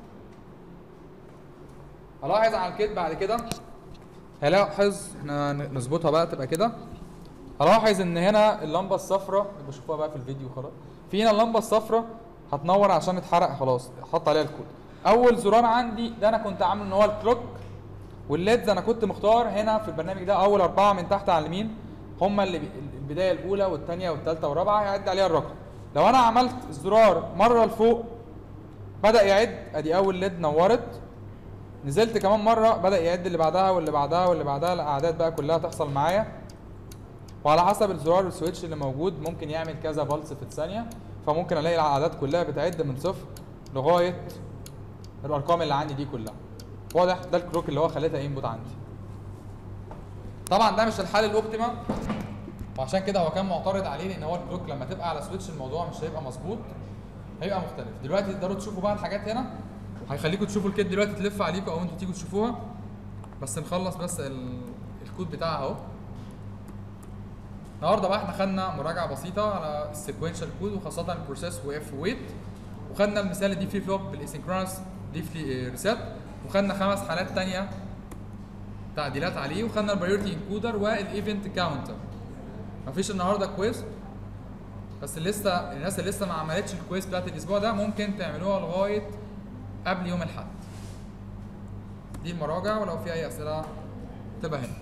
هلاحظ على الكيت بعد كده هلاحظ احنا ن- نظبطها بقى تبقى كده هلاحظ ان هنا اللمبه الصفراء بشوفوها بقى في الفيديو خلاص في هنا اللمبه الصفراء هتنور عشان اتحرق خلاص حط عليها الكود اول زرار عندي ده انا كنت عامله ان هو الكلوك والليدز انا كنت مختار هنا في البرنامج ده اول اربعه من تحت على اليمين هم اللي بي- البدايه الاولى والثانيه والثالثه والرابعه هيعد عليها الرقم لو انا عملت الزرار مره لفوق بدا يعد ادي اول ليد نورت نزلت كمان مره بدا يعد اللي بعدها واللي بعدها واللي بعدها الاعداد بقى كلها تحصل معايا وعلى حسب الزرار السويتش اللي موجود ممكن يعمل كذا بلس في الثانيه فممكن الاقي الاعداد كلها بتعد من صفر لغايه الارقام اللي عندي دي كلها واضح ده الكلوك اللي هو خليتها انبوت عندي طبعا ده مش الحل الاوبتيمال وعشان كده هو كان معترض عليه لان هو الكلوك لما تبقى على سويتش الموضوع مش هيبقى مظبوط هيبقى مختلف دلوقتي تقدروا تشوفوا بقى الحاجات هنا هيخليكم تشوفوا الكيت دلوقتي تلف عليكم او انتوا تيجوا تشوفوها بس نخلص بس ال- الكود بتاعها اهو النهارده بقى احنا خدنا مراجعه بسيطه على السيكونشال كود وخاصه البروسيس واف ويت وخدنا المثال دي فليب فلوب بالاسynchronous دي ريسيت وخدنا خمس حالات تانية تعديلات عليه وخدنا البريورتي انكودر والايفنت كاونتر مفيش النهارده كويز بس لسه الناس اللي لسه ما عملتش الكويز بتاعت الاسبوع ده ممكن تعملوها لغايه قبل يوم الاحد دي المراجع ولو في اي اسئله تبقى هنا